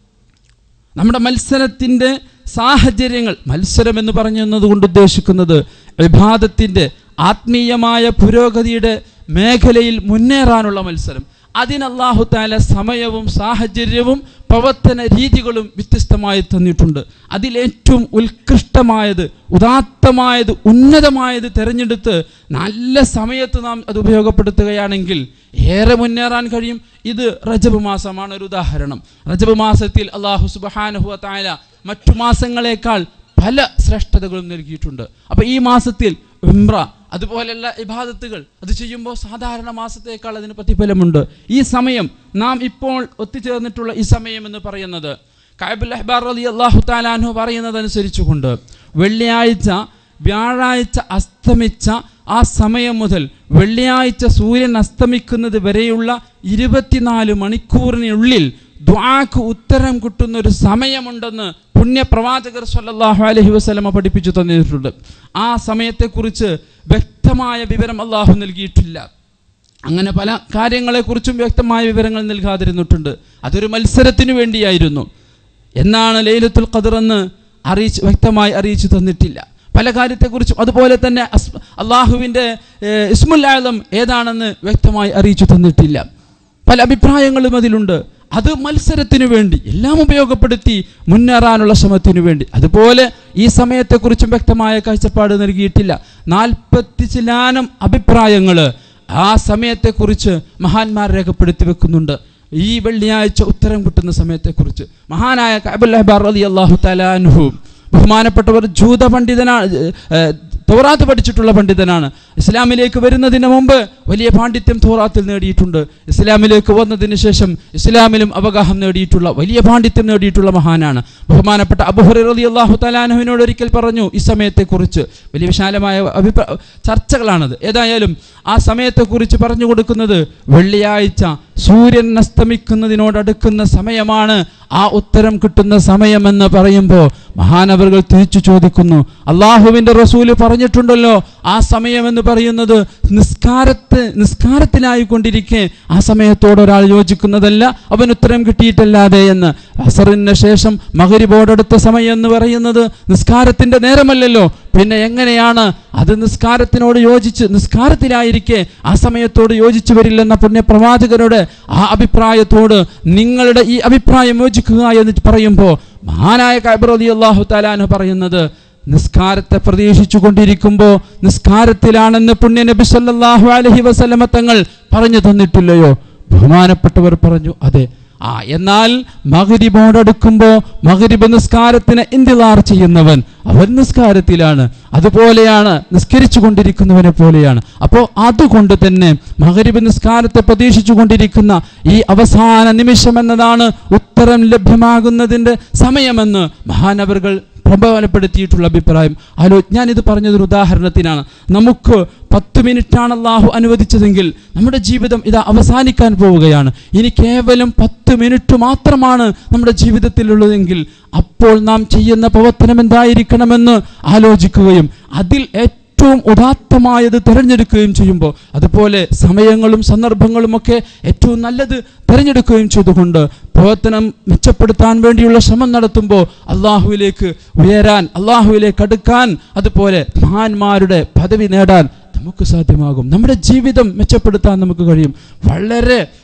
നമ്മുടെ മത്സരത്തിൻ്റെ സാഹചര്യങ്ങൾ മത്സരം എന്ന് പറഞ്ഞത് കൊണ്ട് ഉദ്ദേശിക്കുന്നത് വിഭാദത്തിൻ്റെ ആത്മീയമായ പുരോഗതിയുടെ മേഖലയിൽ മുന്നേറാനുള്ള മത്സരം അതിന് അള്ളാഹു താല സമയവും സാഹചര്യവും പ്രവർത്തന രീതികളും വ്യത്യസ്തമായി തന്നിട്ടുണ്ട് അതിലേറ്റവും ഉത്കൃഷ്ടമായത് ഉദാത്തമായത് ഉന്നതമായത് തിരഞ്ഞെടുത്ത് നല്ല സമയത്ത് നാം അത് ഉപയോഗപ്പെടുത്തുകയാണെങ്കിൽ ഏറെ മുന്നേറാൻ കഴിയും ഇത് റജബ് മാസമാണ് ഒരു ഉദാഹരണം റജബ് മാസത്തിൽ അള്ളാഹു സുബാനുഹുവ താല മറ്റു മാസങ്ങളെക്കാൾ പല ശ്രേഷ്ഠതകളും നൽകിയിട്ടുണ്ട് അപ്പോൾ ഈ മാസത്തിൽ ഉംറ അതുപോലെയുള്ള ഇബാദത്തുകൾ അത് ചെയ്യുമ്പോൾ സാധാരണ മാസത്തേക്കാൾ അതിന് പ്രതിഫലമുണ്ട് ഈ സമയം നാം ഇപ്പോൾ ഒത്തുചേർന്നിട്ടുള്ള ഈ സമയം എന്ന് പറയുന്നത് കായബുൽ അഹ്ബാർ അലി അള്ളാഹു താലാൻഹു പറയുന്നതനുസരിച്ചുകൊണ്ട് വെള്ളിയാഴ്ച വ്യാഴാഴ്ച അസ്തമിച്ച ആ സമയം മുതൽ വെള്ളിയാഴ്ച സൂര്യൻ അസ്തമിക്കുന്നത് വരെയുള്ള ഇരുപത്തിനാല് മണിക്കൂറിനുള്ളിൽ ദ്വാക്ക് ഉത്തരം കിട്ടുന്ന ഒരു സമയമുണ്ടെന്ന് പുണ്യപ്രവാചകർ സല്ലല്ലാഹു അലൈഹി വസല്ലമ പഠിപ്പിച്ചു തന്നിട്ടുണ്ട് ആ സമയത്തെക്കുറിച്ച് വ്യക്തമായ വിവരം അള്ളാഹു നൽകിയിട്ടില്ല അങ്ങനെ പല കാര്യങ്ങളെക്കുറിച്ചും വ്യക്തമായ വിവരങ്ങൾ നൽകാതിരുന്നിട്ടുണ്ട് അതൊരു മത്സരത്തിന് വേണ്ടിയായിരുന്നു എന്നാണ് ലൈലത്തുൽ ഖദർ എന്ന് അറിയിച്ച് വ്യക്തമായി അറിയിച്ചു തന്നിട്ടില്ല പല കാര്യത്തെക്കുറിച്ചും അതുപോലെ തന്നെ അസ് അള്ളാഹുവിൻ്റെ ഇസ്മുൽ ആലം ഏതാണെന്ന് വ്യക്തമായി അറിയിച്ചു തന്നിട്ടില്ല പല അഭിപ്രായങ്ങളും അതിലുണ്ട് അത് മത്സരത്തിനു വേണ്ടി എല്ലാം ഉപയോഗപ്പെടുത്തി മുന്നേറാനുള്ള ശ്രമത്തിനു വേണ്ടി അതുപോലെ ഈ സമയത്തെക്കുറിച്ചും വ്യക്തമായ കാഴ്ചപ്പാട് നൽകിയിട്ടില്ല നാൽപ്പത്തി ചിലാനം അഭിപ്രായങ്ങൾ ആ സമയത്തെക്കുറിച്ച് മഹാന്മാർ രേഖപ്പെടുത്തി വെക്കുന്നുണ്ട് ഈ വെള്ളിയാഴ്ച ഉത്തരം കിട്ടുന്ന സമയത്തെക്കുറിച്ച് മഹാനായ കഅബുൽ അഹ്ബാർ റളി അള്ളാഹു തലാൻഹു ബഹുമാനപ്പെട്ടവർ ജൂത പണ്ഡിതനാണ് ഏഹ്, തൗറാത്ത് പഠിച്ചിട്ടുള്ള പണ്ഡിതനാണ് ഇസ്ലാമിലേക്ക് വരുന്നതിന് മുമ്പ് വലിയ പാണ്ഡിത്യം തൗറാത്തിൽ നേടിയിട്ടുണ്ട് ഇസ്ലാമിലേക്ക് വന്നതിന് ശേഷം ഇസ്ലാമിലും അവഗാഹം നേടിയിട്ടുള്ള വലിയ പാണ്ഡിത്യം നേടിയിട്ടുള്ള മഹാനാണ് ബഹുമാനപ്പെട്ട അബുഹറി റലി അള്ളാഹു തലാനുവിനോട് ഒരിക്കൽ പറഞ്ഞു ഈ സമയത്തെക്കുറിച്ച് വലിയ വിശാലമായ അഭിപ്രായ ചർച്ചകളാണത് ഏതായാലും ആ സമയത്തെക്കുറിച്ച് പറഞ്ഞു കൊടുക്കുന്നത് വെള്ളിയാഴ്ച സൂര്യൻ അസ്തമിക്കുന്നതിനോടടുക്കുന്ന സമയമാണ് ആ ഉത്തരം കിട്ടുന്ന സമയമെന്ന് പറയുമ്പോൾ മഹാനവറുകൾ തിരിച്ചു ചോദിക്കുന്നു അള്ളാഹുവിൻ്റെ റസൂല് പറഞ്ഞിട്ടുണ്ടല്ലോ ആ സമയമെന്ന് പറയുന്നത് നിസ്കാരത്ത് നിസ്കാരത്തിലായിക്കൊണ്ടിരിക്കെ ആ സമയത്തോട് ഒരാൾ യോജിക്കുന്നതല്ല അവൻ ഉത്തരം കിട്ടിയിട്ടല്ലാതെ എന്ന് അസറിന് ശേഷം മകരിബോടടുത്ത സമയം എന്ന് പറയുന്നത് നിസ്കാരത്തിൻ്റെ നേരമല്ലല്ലോ പിന്നെ എങ്ങനെയാണ് അത് നിസ്കാരത്തിനോട് യോജിച്ച് നിസ്കാരത്തിലായിരിക്കെ ആ സമയത്തോട് യോജിച്ചു വരില്ലെന്ന പുണ്യപ്രവാചകരുടെ ആ അഭിപ്രായത്തോട് നിങ്ങളുടെ ഈ അഭിപ്രായം യോജിക്കുക എന്ന് പറയുമ്പോൾ മഹാനായ കൈബറലി അള്ളാഹു താലാന് പറയുന്നത് നിസ്കാരത്തെ പ്രതീക്ഷിച്ചു കൊണ്ടിരിക്കുമ്പോൾ നിസ്കാരത്തിലാണെന്ന് പുണ്യ നബി സല്ലല്ലാഹു അലൈഹി വസല്ലമ തങ്ങൾ പറഞ്ഞു തന്നിട്ടില്ലയോ ബഹുമാനപ്പെട്ടവർ പറഞ്ഞു അതെ ആ എന്നാൽ മകരിബോടടുക്കുമ്പോൾ മകരിബ് നിസ്കാരത്തിന് ഇന്തിലാർ ചെയ്യുന്നവൻ അവൻ നിസ്കാരത്തിലാണ് അതുപോലെയാണ് നിസ്കരിച്ചു കൊണ്ടിരിക്കുന്നവനെ പോലെയാണ് അപ്പോൾ അതുകൊണ്ട് തന്നെ മകരിബ് നിസ്കാരത്തെ പ്രതീക്ഷിച്ചു കൊണ്ടിരിക്കുന്ന ഈ അവസാന നിമിഷം എന്നതാണ് ഉത്തരം ലഭ്യമാകുന്നതിൻ്റെ സമയമെന്ന് മഹാനവറുകൾ പ്രബലപ്പെടുത്തിയിട്ടുള്ള അഭിപ്രായം ആലോ ഞാനിത് പറഞ്ഞതൊരു ഉദാഹരണത്തിനാണ് നമുക്ക് പത്ത് മിനിറ്റാണ് അള്ളാഹു അനുവദിച്ചതെങ്കിൽ നമ്മുടെ ജീവിതം ഇത് അവസാനിക്കാൻ പോവുകയാണ് ഇനി കേവലം പത്ത് മിനിറ്റ് മാത്രമാണ് നമ്മുടെ ജീവിതത്തിലുള്ളതെങ്കിൽ അപ്പോൾ നാം ചെയ്യുന്ന പ്രവർത്തനം എന്തായിരിക്കണമെന്ന് ആലോചിക്കുകയും അതിൽ ഏറ്റവും ഉദാത്തമായത് തിരഞ്ഞെടുക്കുകയും ചെയ്യുമ്പോൾ അതുപോലെ സമയങ്ങളും സന്ദർഭങ്ങളും ഒക്കെ ഏറ്റവും നല്ലത് തിരഞ്ഞെടുക്കുകയും ചെയ്തുകൊണ്ട് പ്രവർത്തനം മെച്ചപ്പെടുത്താൻ വേണ്ടിയുള്ള ശ്രമം നടത്തുമ്പോൾ അള്ളാഹുവിലേക്ക് ഉയരാൻ അള്ളാഹുവിലേക്ക് അടുക്കാൻ അതുപോലെ മഹാന്മാരുടെ പദവി നേടാൻ നമുക്ക് സാധ്യമാകും നമ്മുടെ ജീവിതം മെച്ചപ്പെടുത്താൻ നമുക്ക് കഴിയും വളരെ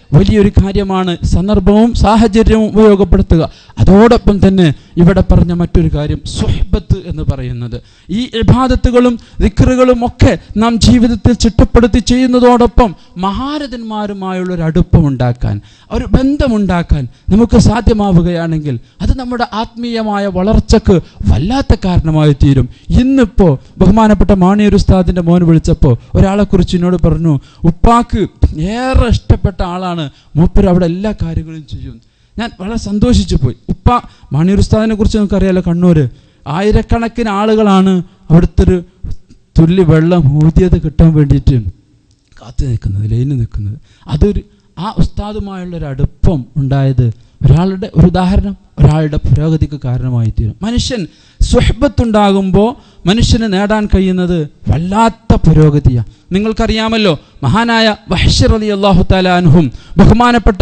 വലിയൊരു കാര്യമാണ് സന്ദർഭവും സാഹചര്യവും ഉപയോഗപ്പെടുത്തുക അതോടൊപ്പം തന്നെ ഇവിടെ പറഞ്ഞ മറ്റൊരു കാര്യം സുഹബത്ത് എന്ന് പറയുന്നത് ഈ ഇബാദത്തുകളും ദിക്റുകളും ഒക്കെ നാം ജീവിതത്തിൽ ചിട്ടപ്പെടുത്തി ചെയ്യുന്നതോടൊപ്പം മഹാരഥന്മാരുമായുള്ള ഒരു അടുപ്പം ഉണ്ടാക്കാൻ ഒരു ബന്ധമുണ്ടാക്കാൻ നമുക്ക് സാധ്യമാവുകയാണെങ്കിൽ അത് നമ്മുടെ ആത്മീയമായ വളർച്ചക്ക് വല്ലാത്ത കാരണമായി തീരും ഇന്നിപ്പോൾ ബഹുമാനപ്പെട്ട മാണിയൊരു ഉസ്താദിൻ്റെ മോൻ വിളിച്ചപ്പോൾ ഒരാളെക്കുറിച്ച് എന്നോട് പറഞ്ഞു ഉപ്പാക്ക് ഏറെ ഇഷ്ടപ്പെട്ട ആളാണ് മൂപ്പര് അവിടെ എല്ലാ കാര്യങ്ങളും ചെയ്യും ഞാൻ വളരെ സന്തോഷിച്ചു പോയി ഉപ്പ മാണിയൂർ ഉസ്താദിനെ കുറിച്ച് നമുക്കറിയാലോ കണ്ണൂർ ആയിരക്കണക്കിന് ആളുകളാണ് അവിടുത്തെ ഒരു തുള്ളി വെള്ളം ഊതിയത് കിട്ടാൻ വേണ്ടിയിട്ട് കാത്തു നിൽക്കുന്നത് ലൈന് നിൽക്കുന്നത് അതൊരു ആ ഉസ്താദുമായുള്ള ഒരു അടുപ്പം ഉണ്ടായത് ഒരാളുടെ ഒരു ഉദാഹരണം ഒരാളുടെ പുരോഗതിക്ക് കാരണമായി തീരും മനുഷ്യൻ സുഹബത്തുണ്ടാകുമ്പോൾ മനുഷ്യന് നേടാൻ കഴിയുന്നത് വല്ലാത്ത പുരോഗതിയാണ് നിങ്ങൾക്കറിയാമല്ലോ മഹാനായ വഹ്ഷർ അലി അള്ളാഹു താലാൻഹും ബഹുമാനപ്പെട്ട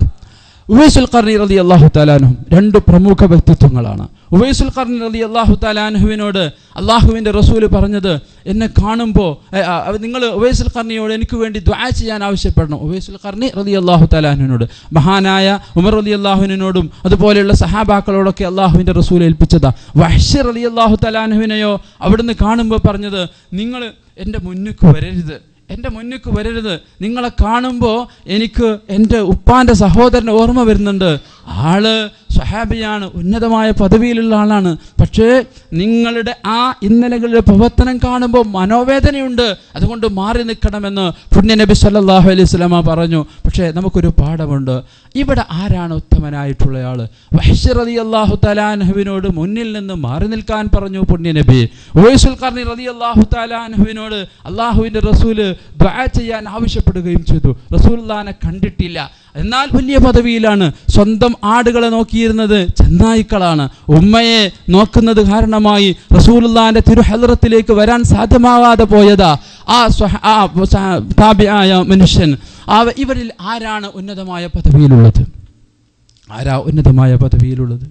ഉവൈസുൽ ഖർണി റലി അള്ളാഹു താലാൻഹും രണ്ട് പ്രമുഖ വ്യക്തിത്വങ്ങളാണ് ഉവൈസുൽ ഖർണി റലി അള്ളാഹു താലാൻഹുവിനോട് അള്ളാഹുവിൻ്റെ റസൂല് പറഞ്ഞത് എന്നെ കാണുമ്പോൾ നിങ്ങൾ ഉവൈസുൽ ഖർണിയോട് എനിക്ക് വേണ്ടി ദ്വാ ചെയ്യാൻ ആവശ്യപ്പെടണം ഉവൈസുൽ ഖർണി റലി അള്ളാഹു താലാഹുവിനോട് മഹാനായ ഉമർ അലി അള്ളാഹുവിനോടും അതുപോലെയുള്ള സഹാബാക്കളോടൊക്കെ അള്ളാഹുവിൻ്റെ റസൂൽ ഏൽപ്പിച്ചതാ വഹ്ഷർ അലി അള്ളാഹു താലാഹുവിനെയോ അവിടുന്ന് കാണുമ്പോൾ പറഞ്ഞത് നിങ്ങൾ എൻ്റെ മുന്നിക്ക് വരരുത് എൻ്റെ മുന്നിക്ക് വരരുത് നിങ്ങളെ കാണുമ്പോൾ എനിക്ക് എൻ്റെ ഉപ്പാൻ്റെ സഹോദരൻ ഓർമ്മ വരുന്നുണ്ട് ആള് സഹാബിയാണ് ഉന്നതമായ പദവിയിലുള്ള ആളാണ് പക്ഷേ നിങ്ങളുടെ ആ ഇന്നലകളുടെ പ്രവർത്തനം കാണുമ്പോൾ മനോവേദനയുണ്ട് അതുകൊണ്ട് മാറി നിൽക്കണമെന്ന് പുണ്യ നബി സല്ലല്ലാഹു അലൈഹി സ്വലാമ പറഞ്ഞു പക്ഷേ നമുക്കൊരു പാഠമുണ്ട് ഇവിടെ ആരാണ് ഉത്തമനായിട്ടുള്ള ആൾ വഹ്ഷ് റതി അള്ളാഹു തലാൻഹുവിനോട് മുന്നിൽ നിന്ന് മാറി നിൽക്കാൻ പറഞ്ഞു പുണ്യ നബി ഉവൈസുൽ ഖർണി റതി അള്ളാഹു തലാൻഹുവിനോട് അള്ളാഹുവിൻ്റെ റസൂല് ദ്വാ ചെയ്യാൻ ആവശ്യപ്പെടുകയും ചെയ്തു റസൂൽദാനെ കണ്ടിട്ടില്ല എന്നാൽ വലിയ പദവിയിലാണ് സ്വന്തം ആടുകളെ നോക്കിയിരുന്നത് ചെന്നായ്ക്കളാണ് ഉമ്മയെ നോക്കുന്നത് കാരണമായി റസൂലുള്ളാന്റെ തിരുഹലറത്തിലേക്ക് വരാൻ സാധ്യമാവാതെ പോയതാ ആ സ്വഹ ആ സ- താബിയായ മനുഷ്യൻ ആ ഇവരിൽ ആരാണ് ഉന്നതമായ പദവിയിലുള്ളത് ആരാ ഉന്നതമായ പദവിയിലുള്ളത്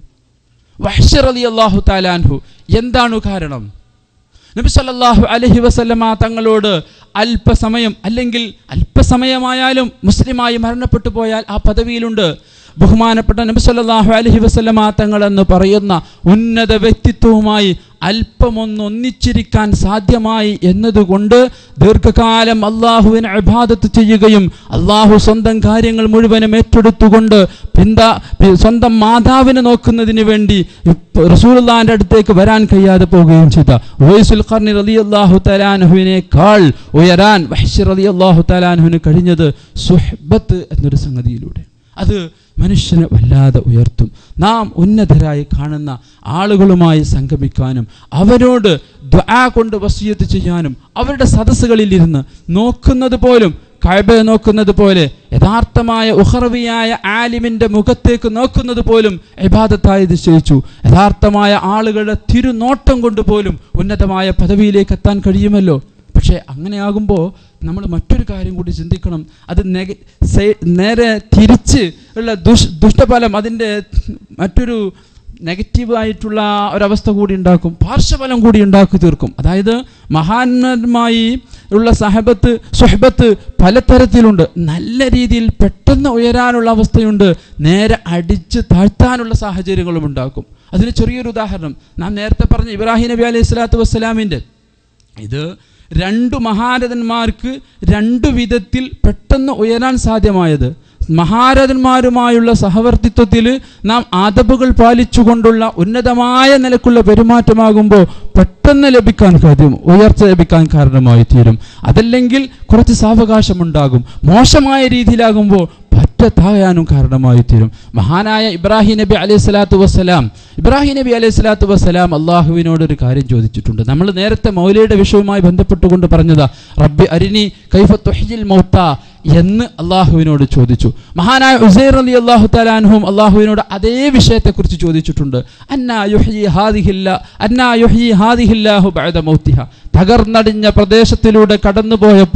വഹ്ഷർ അലി അള്ളാഹു താലാൻഹു എന്താണ് കാരണം നബി സല്ലല്ലാഹു അലൈഹി വസല്ലമ തങ്ങളോട് അല്പസമയം അല്ലെങ്കിൽ അല്പസമയമായാലും മുസ്ലിമായി മരണപ്പെട്ടു പോയാൽ ആ പദവിയിലുണ്ട് ബഹുമാനപ്പെട്ട നബി സല്ലല്ലാഹു അലൈഹി വസല്ലമ തങ്ങൾ എന്ന് പറയുന്ന ഉന്നത വ്യക്തിത്വവുമായി അല്പമൊന്ന് ഒന്നിച്ചിരിക്കാൻ സാധ്യമായി എന്നതുകൊണ്ട് ദീർഘകാലം അള്ളാഹുവിന് അബാദത്ത് ചെയ്യുകയും അള്ളാഹു സ്വന്തം കാര്യങ്ങൾ മുഴുവനും ഏറ്റെടുത്തുകൊണ്ട് പിന്താ പി- സ്വന്തം മാതാവിനെ നോക്കുന്നതിന് വേണ്ടി റസൂലുള്ളാന്റെ അടുത്തേക്ക് വരാൻ കഴിയാതെ പോവുകയും ചെയ്ത ഉവൈസുൽ ഖർണി റളിയല്ലാഹു തലാൻഹുവിനേക്കാൾ ഉയരാൻ വഹ്ഷി റളിയല്ലാഹു തലാൻഹുവിന് കഴിഞ്ഞത് സുഹ്ബത്ത് എന്നൊരു സംഗതിയിലൂടെ അത് മനുഷ്യനെ വല്ലാതെ ഉയർത്തും നാം ഉന്നതരായി കാണുന്ന ആളുകളുമായി സംഗമിക്കാനും അവരോട് ദ്വാ കൊണ്ട് വസീയത്ത് ചെയ്യാനും അവരുടെ സദസ്സുകളിൽ ഇരുന്ന് നോക്കുന്നത് പോലും കഴബയെ നോക്കുന്നത് പോലെ യഥാർത്ഥമായ ഉഹർവിയായ ആലിമിന്റെ മുഖത്തേക്ക് നോക്കുന്നത് പോലും ഇബാദത്തായി നിശ്ചയിച്ചു യഥാർത്ഥമായ ആളുകളുടെ തിരുനോട്ടം കൊണ്ട് പോലും ഉന്നതമായ പദവിയിലേക്ക് എത്താൻ കഴിയുമല്ലോ പക്ഷേ അങ്ങനെയാകുമ്പോൾ നമ്മൾ മറ്റൊരു കാര്യം കൂടി ചിന്തിക്കണം അത് നെഗ സെ- നേരെ തിരിച്ച് ഉള്ള ദുഷ് ദുഷ്ടഫലം അതിൻ്റെ മറ്റൊരു നെഗറ്റീവായിട്ടുള്ള ഒരവസ്ഥ കൂടി ഉണ്ടാക്കും പാർശ്വഫലം കൂടി ഉണ്ടാക്കി തീർക്കും അതായത് മഹാന്മാരുമായി ഉള്ള സഹബത്ത് സുഹബത്ത് പലതരത്തിലുണ്ട് നല്ല രീതിയിൽ പെട്ടെന്ന് ഉയരാനുള്ള അവസ്ഥയുണ്ട് നേരെ അടിച്ച് താഴ്ത്താനുള്ള സാഹചര്യങ്ങളും ഉണ്ടാക്കും അതിന് ചെറിയൊരു ഉദാഹരണം നാം നേരത്തെ പറഞ്ഞ ഇബ്രാഹിം നബി അലൈഹി സ്വലാത്തു വസ്സലാമിൻ്റെ ഇത് രണ്ടു മഹാരഥന്മാർക്ക് രണ്ടു വിധത്തിൽ പെട്ടെന്ന് ഉയരാൻ സാധ്യമായത് മഹാരഥന്മാരുമായുള്ള സഹവർത്തിത്വത്തിൽ നാം ആദബുകൾ പാലിച്ചുകൊണ്ടുള്ള ഉന്നതമായ നിലക്കുള്ള പെരുമാറ്റമാകുമ്പോൾ പെട്ടെന്ന് ലഭിക്കാൻ കാര്യം ഉയർച്ച ലഭിക്കാൻ കാരണമായി തീരും അതല്ലെങ്കിൽ കുറച്ച് സാവകാശമുണ്ടാകും മോശമായ രീതിയിലാകുമ്പോൾ പറ്റ താഴാനും കാരണമായി തീരും മഹാനായ ഇബ്രാഹിം നബി അലൈഹി സ്വലാത്തു വസ്സലാം ഇബ്രാഹിം നബി അലൈഹി സ്വലാത്തു വസ്സലാം അള്ളാഹുവിനോട് ഒരു കാര്യം ചോദിച്ചിട്ടുണ്ട് നമ്മൾ നേരത്തെ മൗലയുടെ വിഷയവുമായി ബന്ധപ്പെട്ടുകൊണ്ട് പറഞ്ഞതാ റബ്ബി അരിനി കൈഫ തുഹ്ജിൽ മൗത്ത എന്ന് അള്ളാഹുവിനോട് ചോദിച്ചു മഹാനായ ഉസൈർ അലി അള്ളാഹു തലാൻഹും അള്ളാഹുവിനോട് അതേ വിഷയത്തെക്കുറിച്ച് ചോദിച്ചിട്ടുണ്ട് അന്നാ യുഹ്യി ഹാദിഹില്ല അന്നാ യുഹ്യി ഹാദിഹില്ലാഹു ബഅദ മൗത്തിഹ തകർന്നടിഞ്ഞ പ്രദേശത്തിലൂടെ കടന്നുപോയപ്പോൾ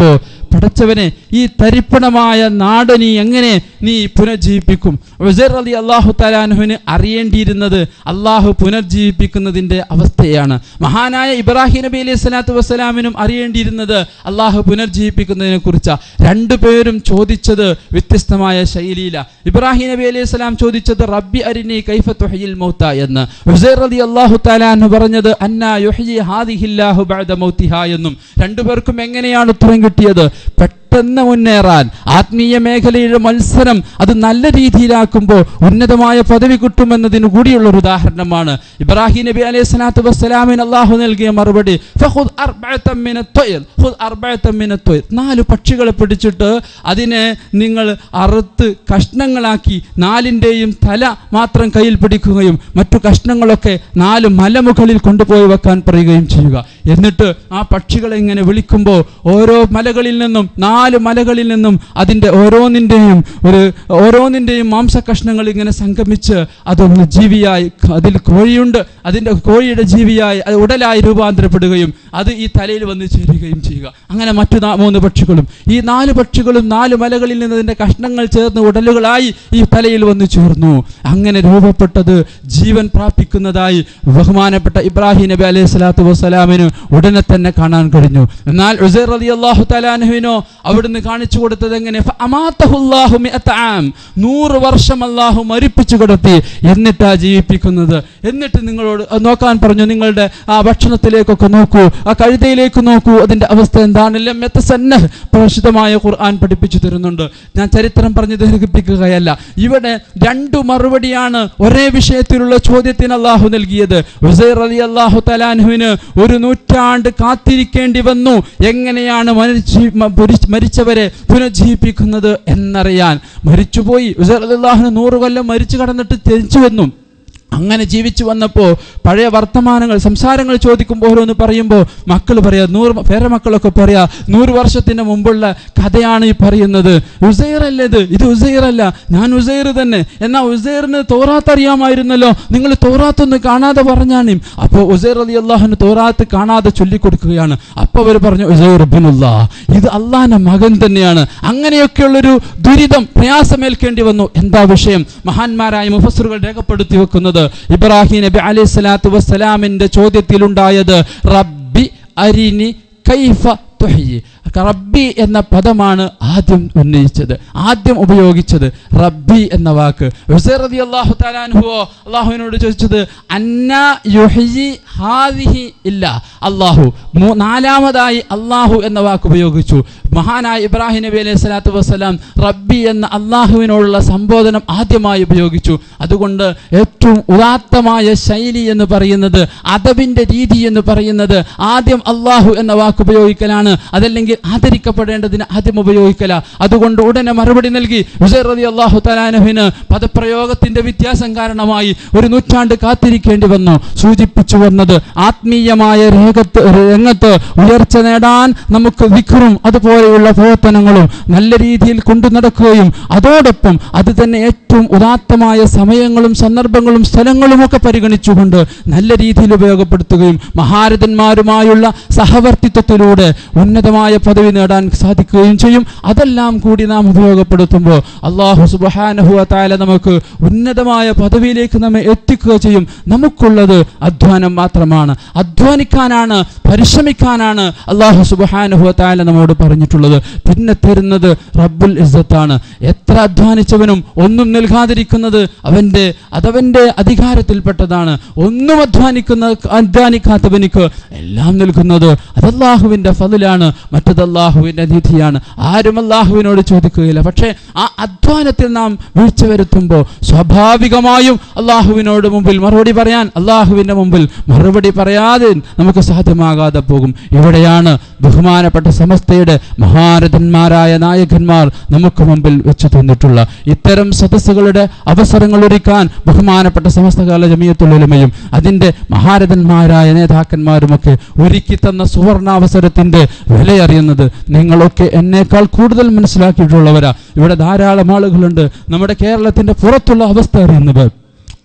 പടച്ചവനെ ഈ തരിപ്പണമായ നാട് നീ എങ്ങനെ നീ പുനർജീവിപ്പിക്കും ഉസൈർ അലി അള്ളാഹു തലാനുവിന് അറിയേണ്ടിയിരുന്നത് അള്ളാഹു പുനർജീവിപ്പിക്കുന്നതിൻ്റെ അവസ്ഥയാണ് മഹാനായ ഇബ്രാഹിം നബി അലൈഹി സ്വലാത്തു വസ്സലാമിനും അറിയേണ്ടിയിരുന്നത് അള്ളാഹു പുനർജീവിപ്പിക്കുന്നതിനെ കുറിച്ചാണ് രണ്ടുപേരും ചോദിച്ചത് വ്യത്യസ്തമായ ശൈലിയില ഇബ്രാഹിം നബി അലൈഹി സ്വലാം ചോദിച്ചത് റബ്ബി അരിനി കൈഫ തുഹയിൽ മൗത്ത എന്ന് ഉസൈർ അലി അള്ളാഹു തലാൻ പറഞ്ഞത് അന്ന യുഹ്യി ഹാദിഹില്ലാഹു ബഅദ മൗത്തിഹ എന്നും രണ്ടുപേർക്കും എങ്ങനെയാണ് ഉത്തരം കിട്ടിയത് പെട്ടെന്ന് മുന്നേറാൻ ആത്മീയ മേഖലയുടെ മത്സരം അത് നല്ല രീതിയിലാക്കുമ്പോൾ ഉന്നതമായ പദവി കിട്ടുമെന്നതിന് കൂടിയുള്ള ഒരു ഉദാഹരണമാണ് ഇബ്രാഹിം നബി അലൈഹി സ്വലാത്തു വസ്സലാമിന് അള്ളാഹു നൽകിയ മറുപടി ഫഖുദ് അർബഅതം മിന ത്വയ്ർ. ഖുദ് അർബഅതം മിന ത്വയ്ർ. നാല് പക്ഷികളെ പിടിച്ചിട്ട് അതിനെ നിങ്ങൾ അറുത്ത് കഷ്ണങ്ങളാക്കി നാലിൻ്റെയും തല മാത്രം കയ്യിൽ പിടിക്കുകയും മറ്റു കഷ്ണങ്ങളൊക്കെ നാല് മലമുകളിൽ കൊണ്ടുപോയി വെക്കാൻ പറയുകയും ചെയ്യുക എന്നിട്ട് ആ പക്ഷികളെ ഇങ്ങനെ വിളിക്കുമ്പോൾ ഓരോ മലകളിൽ നിന്നും നാല് മലകളിൽ നിന്നും അതിൻ്റെ ഓരോന്നിൻ്റെയും ഒരു ഓരോന്നിൻ്റെയും മാംസകഷ്ണങ്ങൾ ഇങ്ങനെ സംഗമിച്ച് അതൊന്ന് ജീവിയായി അതിൽ കോഴിയുണ്ട് അതിൻ്റെ കോഴിയുടെ ജീവിയായി അത് ഉടലായി രൂപാന്തരപ്പെടുകയും അത് ഈ തലയിൽ വന്ന് ചേരുകയും ചെയ്യുക അങ്ങനെ മറ്റു നാ- മൂന്ന് പക്ഷികളും ഈ നാല് പക്ഷികളും നാല് മലകളിൽ നിന്ന് അതിൻ്റെ കഷ്ണങ്ങൾ ചേർന്ന് ഉടലുകളായി ഈ തലയിൽ വന്ന് ചേർന്നു അങ്ങനെ രൂപപ്പെട്ടത് ജീവൻ പ്രാപിക്കുന്നതായി ബഹുമാനപ്പെട്ട ഇബ്രാഹിം നബി അലൈഹി സ്വലാത്തു വസ്സലാമിന് ഉടനെ തന്നെ കാണാൻ കഴിഞ്ഞു എന്നാൽ ഉസൈർ റളി അള്ളാഹു തലാനുവിനോ അവിടുന്ന് കാണിച്ചു കൊടുത്തത് എങ്ങനെ ഫഅമാതഹുല്ലാഹു മിഅത്ത ആം. നൂറ് വർഷം അള്ളാഹു മരിപ്പിച്ചു കിടത്തി എന്നിട്ടാ ജീവിപ്പിക്കുന്നത് എന്നിട്ട് നിങ്ങളോട് അത് നോക്കാൻ പറഞ്ഞു നിങ്ങളുടെ ആ ഭക്ഷണത്തിലേക്കൊക്കെ നോക്കൂ ആ കഴുതയിലേക്ക് നോക്കൂ അതിന്റെ അവസ്ഥ എന്താണെല്ലാം മെത്തസന്ന പ്രശുദ്ധമായ ഖുർആൻ പഠിപ്പിച്ചു തരുന്നുണ്ട് ഞാൻ ചരിത്രം പറഞ്ഞു ദീർഘിപ്പിക്കുകയല്ല ഇവിടെ രണ്ടു മറുപടിയാണ് ഒരേ വിഷയത്തിലുള്ള ചോദ്യത്തിന് അള്ളാഹു നൽകിയത് ഉസൈർ അലി അള്ളാഹു തലാൻഹുവിന് ഒരു നൂറ്റാണ്ട് കാത്തിരിക്കേണ്ടി വന്നു എങ്ങനെയാണ് മരിച്ചു മ- പുരി- മരിച്ചവരെ പുനർജീവിപ്പിക്കുന്നത് എന്നറിയാൻ മരിച്ചുപോയി ഉസൈർ അലി അള്ളാഹുന് നൂറ് കൊല്ലം മരിച്ചു കടന്നിട്ട് തിരിച്ചു വന്നു അങ്ങനെ ജീവിച്ചു വന്നപ്പോൾ പഴയ വർത്തമാനങ്ങൾ സംസാരങ്ങൾ ചോദിക്കുമ്പോൾ ഓരോന്ന് പറയുമ്പോൾ മക്കൾ പറയാ നൂറ് പേരമക്കളൊക്കെ പറയാ നൂറ് വർഷത്തിന് മുമ്പുള്ള കഥയാണ് ഈ പറയുന്നത് ഉസൈർ അല്ലേ ഇത് ഇത് ഉസൈർ അല്ല ഞാൻ ഉസൈർ തന്നെ എന്നാൽ ഉസൈറിന് തോറാത്ത് അറിയാമായിരുന്നല്ലോ നിങ്ങൾ തോറാത്തൊന്ന് കാണാതെ പറഞ്ഞാണ് അപ്പോൾ ഉസൈർ അലി അള്ളാഹുന് തോറാത്ത് കാണാതെ ചൊല്ലിക്കൊടുക്കുകയാണ് അപ്പോൾ അവർ പറഞ്ഞു ഉസൈർ ബിനുള്ള ഇത് അള്ളാഹിന്റെ മകൻ തന്നെയാണ് അങ്ങനെയൊക്കെയുള്ളൊരു ദുരിതം പ്രയാസമേൽക്കേണ്ടി വന്നു എന്താ വിഷയം മഹാന്മാരായ മുഫസറുകൾ രേഖപ്പെടുത്തി വെക്കുന്നത് ഇബ്രാഹിം നബി അലൈഹി സ്വലാത്തു വസ്സലാമിന്റെ ചോദ്യത്തിലുണ്ടായത് റബ്ബി അരിനി കൈഫ തുഹ്യി റബ്ബി എന്ന പദമാണ് ആദ്യം ഉന്നയിച്ചത് ആദ്യം ഉപയോഗിച്ചത് റബ്ബി എന്ന വാക്ക് ഉസൈർ റതി അള്ളാഹു താലാൻഹുവോ അള്ളാഹുവിനോട് ചോദിച്ചത് അന്ന യുഹ്യി ഹാദിഹി ഇല്ല അള്ളാഹു മൂ- നാലാമതായി അള്ളാഹു എന്ന വാക്ക് ഉപയോഗിച്ചു മഹാനായ ഇബ്രാഹിം നബി അലൈഹി സ്വലാത്തു വസ്സലാം റബ്ബി എന്ന അള്ളാഹുവിനോടുള്ള സംബോധനം ആദ്യമായി ഉപയോഗിച്ചു അതുകൊണ്ട് ഏറ്റവും ഉദാത്തമായ ശൈലി എന്ന് പറയുന്നത് അദബിന്റെ രീതി എന്ന് പറയുന്നത് ആദ്യം അള്ളാഹു എന്ന വാക്ക് ഉപയോഗിക്കലാണ് അതല്ലെങ്കിൽ ആദരിക്കപ്പെടേണ്ടതിന് ആദ്യം ഉപയോഗിക്കല അതുകൊണ്ട് ഉടനെ മറുപടി നൽകി ഉസൈർ റതി അള്ളാഹു തലാനഹുവിന് പദപ്രയോഗത്തിന്റെ വ്യത്യാസം കാരണമായി ഒരു നൂറ്റാണ്ട് കാത്തിരിക്കേണ്ടി വന്നു സൂചിപ്പിച്ചു വന്നത് ആത്മീയമായ രേഖത്ത് രംഗത്ത് ഉയർച്ച നേടാൻ നമുക്ക് വിക്രും അതുപോലെയുള്ള പ്രവർത്തനങ്ങളും നല്ല രീതിയിൽ കൊണ്ടു നടക്കുകയും അതോടൊപ്പം അത് തന്നെ ഏറ്റവും ഉദാത്തമായ സമയങ്ങളും സന്ദർഭങ്ങളും സ്ഥലങ്ങളും ഒക്കെ പരിഗണിച്ചുകൊണ്ട് നല്ല രീതിയിൽ ഉപയോഗപ്പെടുത്തുകയും മഹാരഥന്മാരുമായുള്ള സഹവർത്തിത്വത്തിലൂടെ ഉന്നതമായ പദവി നേടാൻ സാധിക്കുകയും ചെയ്യും അതെല്ലാം കൂടി നാം ഉപയോഗപ്പെടുത്തുമ്പോൾ അള്ളാഹു സുബാനഹുവ താല നമുക്ക് ഉന്നതമായ പദവിയിലേക്ക് നമ്മെ എത്തിക്കുക ചെയ്യും നമുക്കുള്ളത് അധ്വാനം മാത്രമാണ് അധ്വാനിക്കാനാണ് പരിശ്രമിക്കാനാണ് അള്ളാഹു സുബാനഹുവ താല നമ്മോട് പറഞ്ഞിട്ടുള്ളത് പിന്നെ തരുന്നത് റബ്ബുൽ ഇസ്സത്താണ് എത്ര അധ്വാനിച്ചവനും ഒന്നും നൽകാതിരിക്കുന്നത് അവൻ്റെ അതവൻ്റെ അധികാരത്തിൽപ്പെട്ടതാണ് ഒന്നും അധ്വാനിക്കുന്ന അധ്വാനിക്കാത്തവനിക്ക് എല്ലാം നൽകുന്നത് അത് അള്ളാഹുവിൻ്റെ ഫതിലാണ് മറ്റത് അള്ളാഹുവിൻ്റെ നിധിയാണ് ആരും അള്ളാഹുവിനോട് ചോദിക്കുകയില്ല പക്ഷേ ആ അധ്വാനത്തിൽ നാം വീഴ്ച വരുത്തുമ്പോൾ സ്വാഭാവികമായും അള്ളാഹുവിനോട് മുമ്പിൽ മറുപടി പറയാൻ അള്ളാഹുവിൻ്റെ മുമ്പിൽ മറുപടി പറയാതെ നമുക്ക് സാധ്യമാകാതെ പോകും ഇവിടെയാണ് ബഹുമാനപ്പെട്ട സമസ്തയുടെ മഹാരഥന്മാരായ നായകന്മാർ നമുക്ക് മുമ്പിൽ വെച്ചു തന്നിട്ടുള്ള ഇത്തരം സദസ്സുകളുടെ അവസരങ്ങൾ ഒരുക്കാൻ ബഹുമാനപ്പെട്ട സമസ്തകാല ജമീയത്തുലമയും അതിൻ്റെ മഹാരഥന്മാരായ നേതാക്കന്മാരുമൊക്കെ ഒരുക്കി തന്ന സുവർണാവസരത്തിൻ്റെ വിലയറിയുന്നത് നിങ്ങളൊക്കെ എന്നേക്കാൾ കൂടുതൽ മനസ്സിലാക്കിയിട്ടുള്ളവരാ ഇവിടെ ധാരാളം ആളുകളുണ്ട് നമ്മുടെ കേരളത്തിൻ്റെ പുറത്തുള്ള അവസ്ഥ അറിയുന്നവർ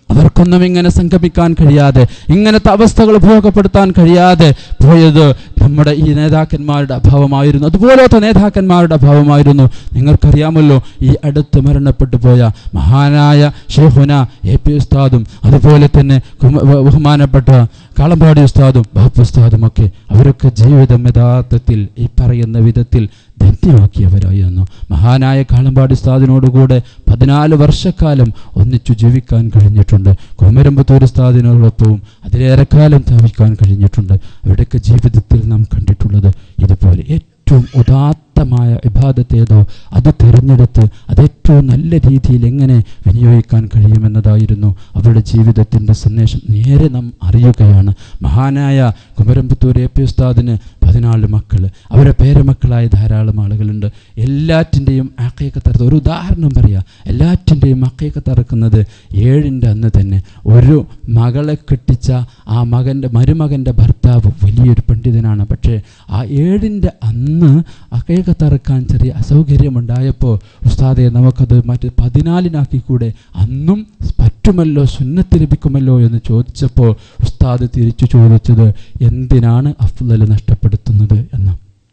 അവർക്കൊന്നും ഇങ്ങനെ സംഗമിക്കാൻ കഴിയാതെ ഇങ്ങനത്തെ അവസ്ഥകൾ ഉപയോഗപ്പെടുത്താൻ കഴിയാതെ പോയത് നമ്മുടെ ഈ നേതാക്കന്മാരുടെ അഭാവമായിരുന്നു അതുപോലത്തെ നേതാക്കന്മാരുടെ അഭാവമായിരുന്നു നിങ്ങൾക്കറിയാമല്ലോ ഈ അടുത്ത് മരണപ്പെട്ടു പോയ മഹാനായ ഷെഹുന എ പി ഉസ്താദും അതുപോലെ തന്നെ കുമ- ബഹുമാനപ്പെട്ട കാളമ്പാടി ഉസ്താദും ബാപ്പു ഉസ്താദും ഒക്കെ അവരൊക്കെ ജീവിതം യഥാർത്ഥത്തിൽ ഈ പറയുന്ന വിധത്തിൽ ധന്യമാക്കിയവരായിരുന്നു മഹാനായ കാളമ്പാടി ഉസ്താദിനോടുകൂടെ പതിനാല് വർഷക്കാലം ഒന്നിച്ചു ജീവിക്കാൻ കഴിഞ്ഞിട്ടുണ്ട് കുമരമ്പത്തൂർ ഉസ്താദിനോടൊപ്പവും അതിലേറെ കാലം തവിക്കാൻ കഴിഞ്ഞിട്ടുണ്ട് അവരുടെയൊക്കെ ജീവിതത്തിൽ നാം കണ്ടിട്ടുള്ളത് ഇതുപോലെ ഏറ്റവും ഉദാത്തമായ വിഭാഗത്ത് ഏതോ അത് തിരഞ്ഞെടുത്ത് അത് ഏറ്റവും നല്ല രീതിയിൽ എങ്ങനെ വിനിയോഗിക്കാൻ കഴിയുമെന്നതായിരുന്നു അവരുടെ ജീവിതത്തിൻ്റെ സന്ദേശം നേരെ നാം അറിയുകയാണ് മഹാനായ കുമരമ്പത്തൂർ എ പി ഉസ്താദിന് പതിനാല് മക്കൾ അവരുടെ പേരമക്കളായ ധാരാളം ആളുകളുണ്ട് എല്ലാറ്റിൻ്റെയും ആക്കയൊക്കെ തറുന്നത് ഒരു ഉദാഹരണം പറയാം എല്ലാറ്റിൻ്റെയും അക്കയൊക്കെ തറക്കുന്നത് ഏഴിൻ്റെ അന്ന് തന്നെ ഒരു മകളെ കെട്ടിച്ച ആ മകൻ്റെ മരുമകൻ്റെ ഭർത്താവ് വലിയൊരു പണ്ഡിതനാണ് പക്ഷേ ആ ഏഴിൻ്റെ അന്ന് അക്കയൊക്കെ തറക്കാൻ ചെറിയ അസൗകര്യമുണ്ടായപ്പോൾ ഉസ്താദെ നമുക്കത് മറ്റ് പതിനാലിനാക്കിക്കൂടെ അന്നും പറ്റുമല്ലോ സുന്നത്ത് ലഭിക്കുമല്ലോ എന്ന് ചോദിച്ചപ്പോൾ ഉസ്താദ് തിരിച്ചു ചോദിച്ചത് എന്തിനാണ് അഫ്ലൽ നഷ്ടപ്പെടുത്തുന്നത് എന്ന്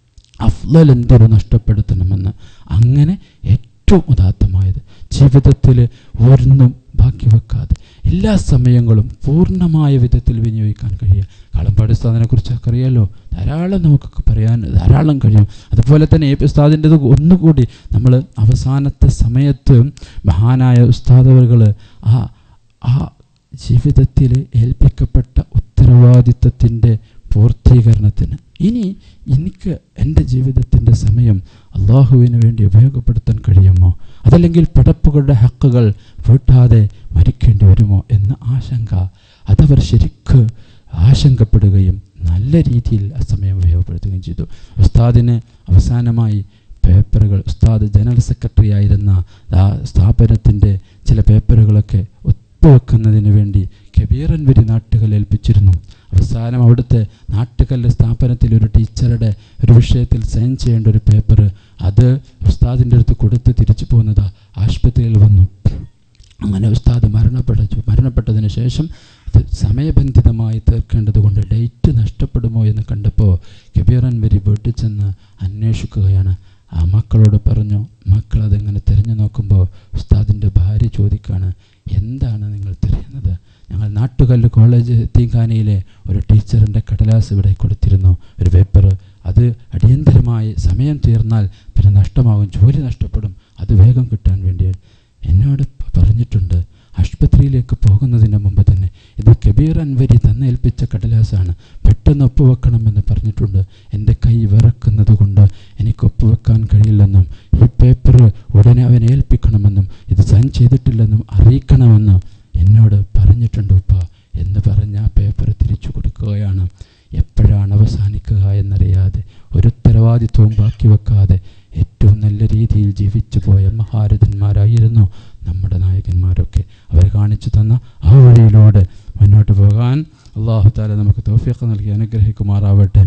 അഫ്ലൽ എന്തിനു നഷ്ടപ്പെടുത്തണമെന്ന് അങ്ങനെ ഏറ്റവും ഉദാത്തമായത് ജീവിതത്തിൽ ഒന്നും ബാക്കി വെക്കാതെ എല്ലാ സമയങ്ങളും പൂർണ്ണമായ വിധത്തിൽ വിനിയോഗിക്കാൻ കഴിയുക കളമ്പാടി ഉസ്താദിനെ കുറിച്ചൊക്കെ അറിയാലോ ധാരാളം നമുക്കൊക്കെ പറയാൻ ധാരാളം കഴിയും അതുപോലെ തന്നെ എ പി ഉസ്താദിൻ്റെത് ഒന്നുകൂടി നമ്മൾ അവസാനത്തെ സമയത്ത് മഹാനായ ഉസ്താദുകൾ ആ ആ ജീവിതത്തിൽ ഏൽപ്പിക്കപ്പെട്ട ഉത്തരവാദിത്തത്തിൻ്റെ പൂർത്തീകരണത്തിന് ഇനി എനിക്ക് എൻ്റെ ജീവിതത്തിൻ്റെ സമയം അള്ളാഹുവിന് വേണ്ടി ഉപയോഗപ്പെടുത്താൻ കഴിയുമോ അതല്ലെങ്കിൽ പടപ്പുകളുടെ ഹക്കുകൾ വീട്ടാതെ മരിക്കേണ്ടി വരുമോ എന്ന ആശങ്ക അതവർ ശരിക്ക് ആശങ്കപ്പെടുകയും നല്ല രീതിയിൽ ആ സമയം ഉപയോഗപ്പെടുത്തുകയും ചെയ്തു ഉസ്താദിന് അവസാനമായി പേപ്പറുകൾ ഉസ്താദ് ജനറൽ സെക്രട്ടറി ആയിരുന്ന ആ സ്ഥാപനത്തിൻ്റെ ചില പേപ്പറുകളൊക്കെ ഒത്തുവെക്കുന്നതിന് വേണ്ടി കബീറൻ വരി നാട്ടുകൾ ഏൽപ്പിച്ചിരുന്നു അവസാനം അവിടുത്തെ നാട്ടുകല്ല് സ്ഥാപനത്തിൽ ഒരു ടീച്ചറുടെ ഒരു വിഷയത്തിൽ സൈൻ ചെയ്യേണ്ട ഒരു പേപ്പർ അത് ഉസ്താദിൻ്റെ അടുത്ത് കൊടുത്ത് തിരിച്ചു പോകുന്നത് ആശുപത്രിയിൽ വന്നു അങ്ങനെ ഉസ്താദ് മരണപ്പെട്ടു മരണപ്പെട്ടതിന് ശേഷം അത് സമയബന്ധിതമായി തീർക്കേണ്ടത് കൊണ്ട് ഡേറ്റ് നഷ്ടപ്പെടുമോ എന്ന് കണ്ടപ്പോൾ കബീറൻ വരി വീട്ടിൽ ചെന്ന് അന്വേഷിക്കുകയാണ് ആ മക്കളോട് പറഞ്ഞു മക്കൾ അതെങ്ങനെ തിരഞ്ഞു നോക്കുമ്പോൾ ഉസ്താദിൻ്റെ ഭാര്യ ചോദിക്കാണ് എന്താണ് നിങ്ങൾ തിരയുന്നത് ഞങ്ങൾ നാട്ടുകല്ല് കോളേജ് തീങ്കാനയിലെ ഒരു ടീച്ചറിൻ്റെ കടലാസ് ഇവിടെ കൊടുത്തിരുന്നു ഒരു പേപ്പർ അത് അടിയന്തരമായി സമയം തീർന്നാൽ പിന്നെ നഷ്ടമാകും ജോലി നഷ്ടപ്പെടും അത് വേഗം കിട്ടാൻ വേണ്ടി എന്നോട് പ- പറഞ്ഞിട്ടുണ്ട് ആശുപത്രിയിലേക്ക് പോകുന്നതിന് മുമ്പ് തന്നെ ഇത് കബീർ അൻവരി തന്നേൽപ്പിച്ച കടലാസാണ് പെട്ടെന്ന് ഒപ്പുവെക്കണമെന്ന് പറഞ്ഞിട്ടുണ്ട് എൻ്റെ കൈ വിറക്കുന്നത് കൊണ്ട് എനിക്ക് ഒപ്പുവെക്കാൻ കഴിയില്ലെന്നും ഈ പേപ്പർ ഉടനെ അവനെ ഏൽപ്പിക്കണമെന്നും ഇത് സൈൻ ചെയ്തിട്ടില്ലെന്നും അറിയിക്കണമെന്ന് എന്നോട് പറഞ്ഞിട്ടുണ്ട് ഉപ്പ എന്ന് പറഞ്ഞ് ആ പേപ്പർ തിരിച്ചു കൊടുക്കുകയാണ് എപ്പോഴാണ് അവസാനിക്കുക എന്നറിയാതെ ഒരു ഉത്തരവാദിത്വവും ബാക്കി വെക്കാതെ ഏറ്റവും നല്ല രീതിയിൽ ജീവിച്ചു പോയ മഹാരഥന്മാരായിരുന്നു നമ്മുടെ നായകന്മാരൊക്കെ അവർ കാണിച്ചു തന്ന ആ വഴിയിലൂടെ മുന്നോട്ട് പോകാൻ അള്ളാഹു താല നമുക്ക് തോഫിയൊക്കെ നൽകി അനുഗ്രഹിക്കുമാറാവട്ടെ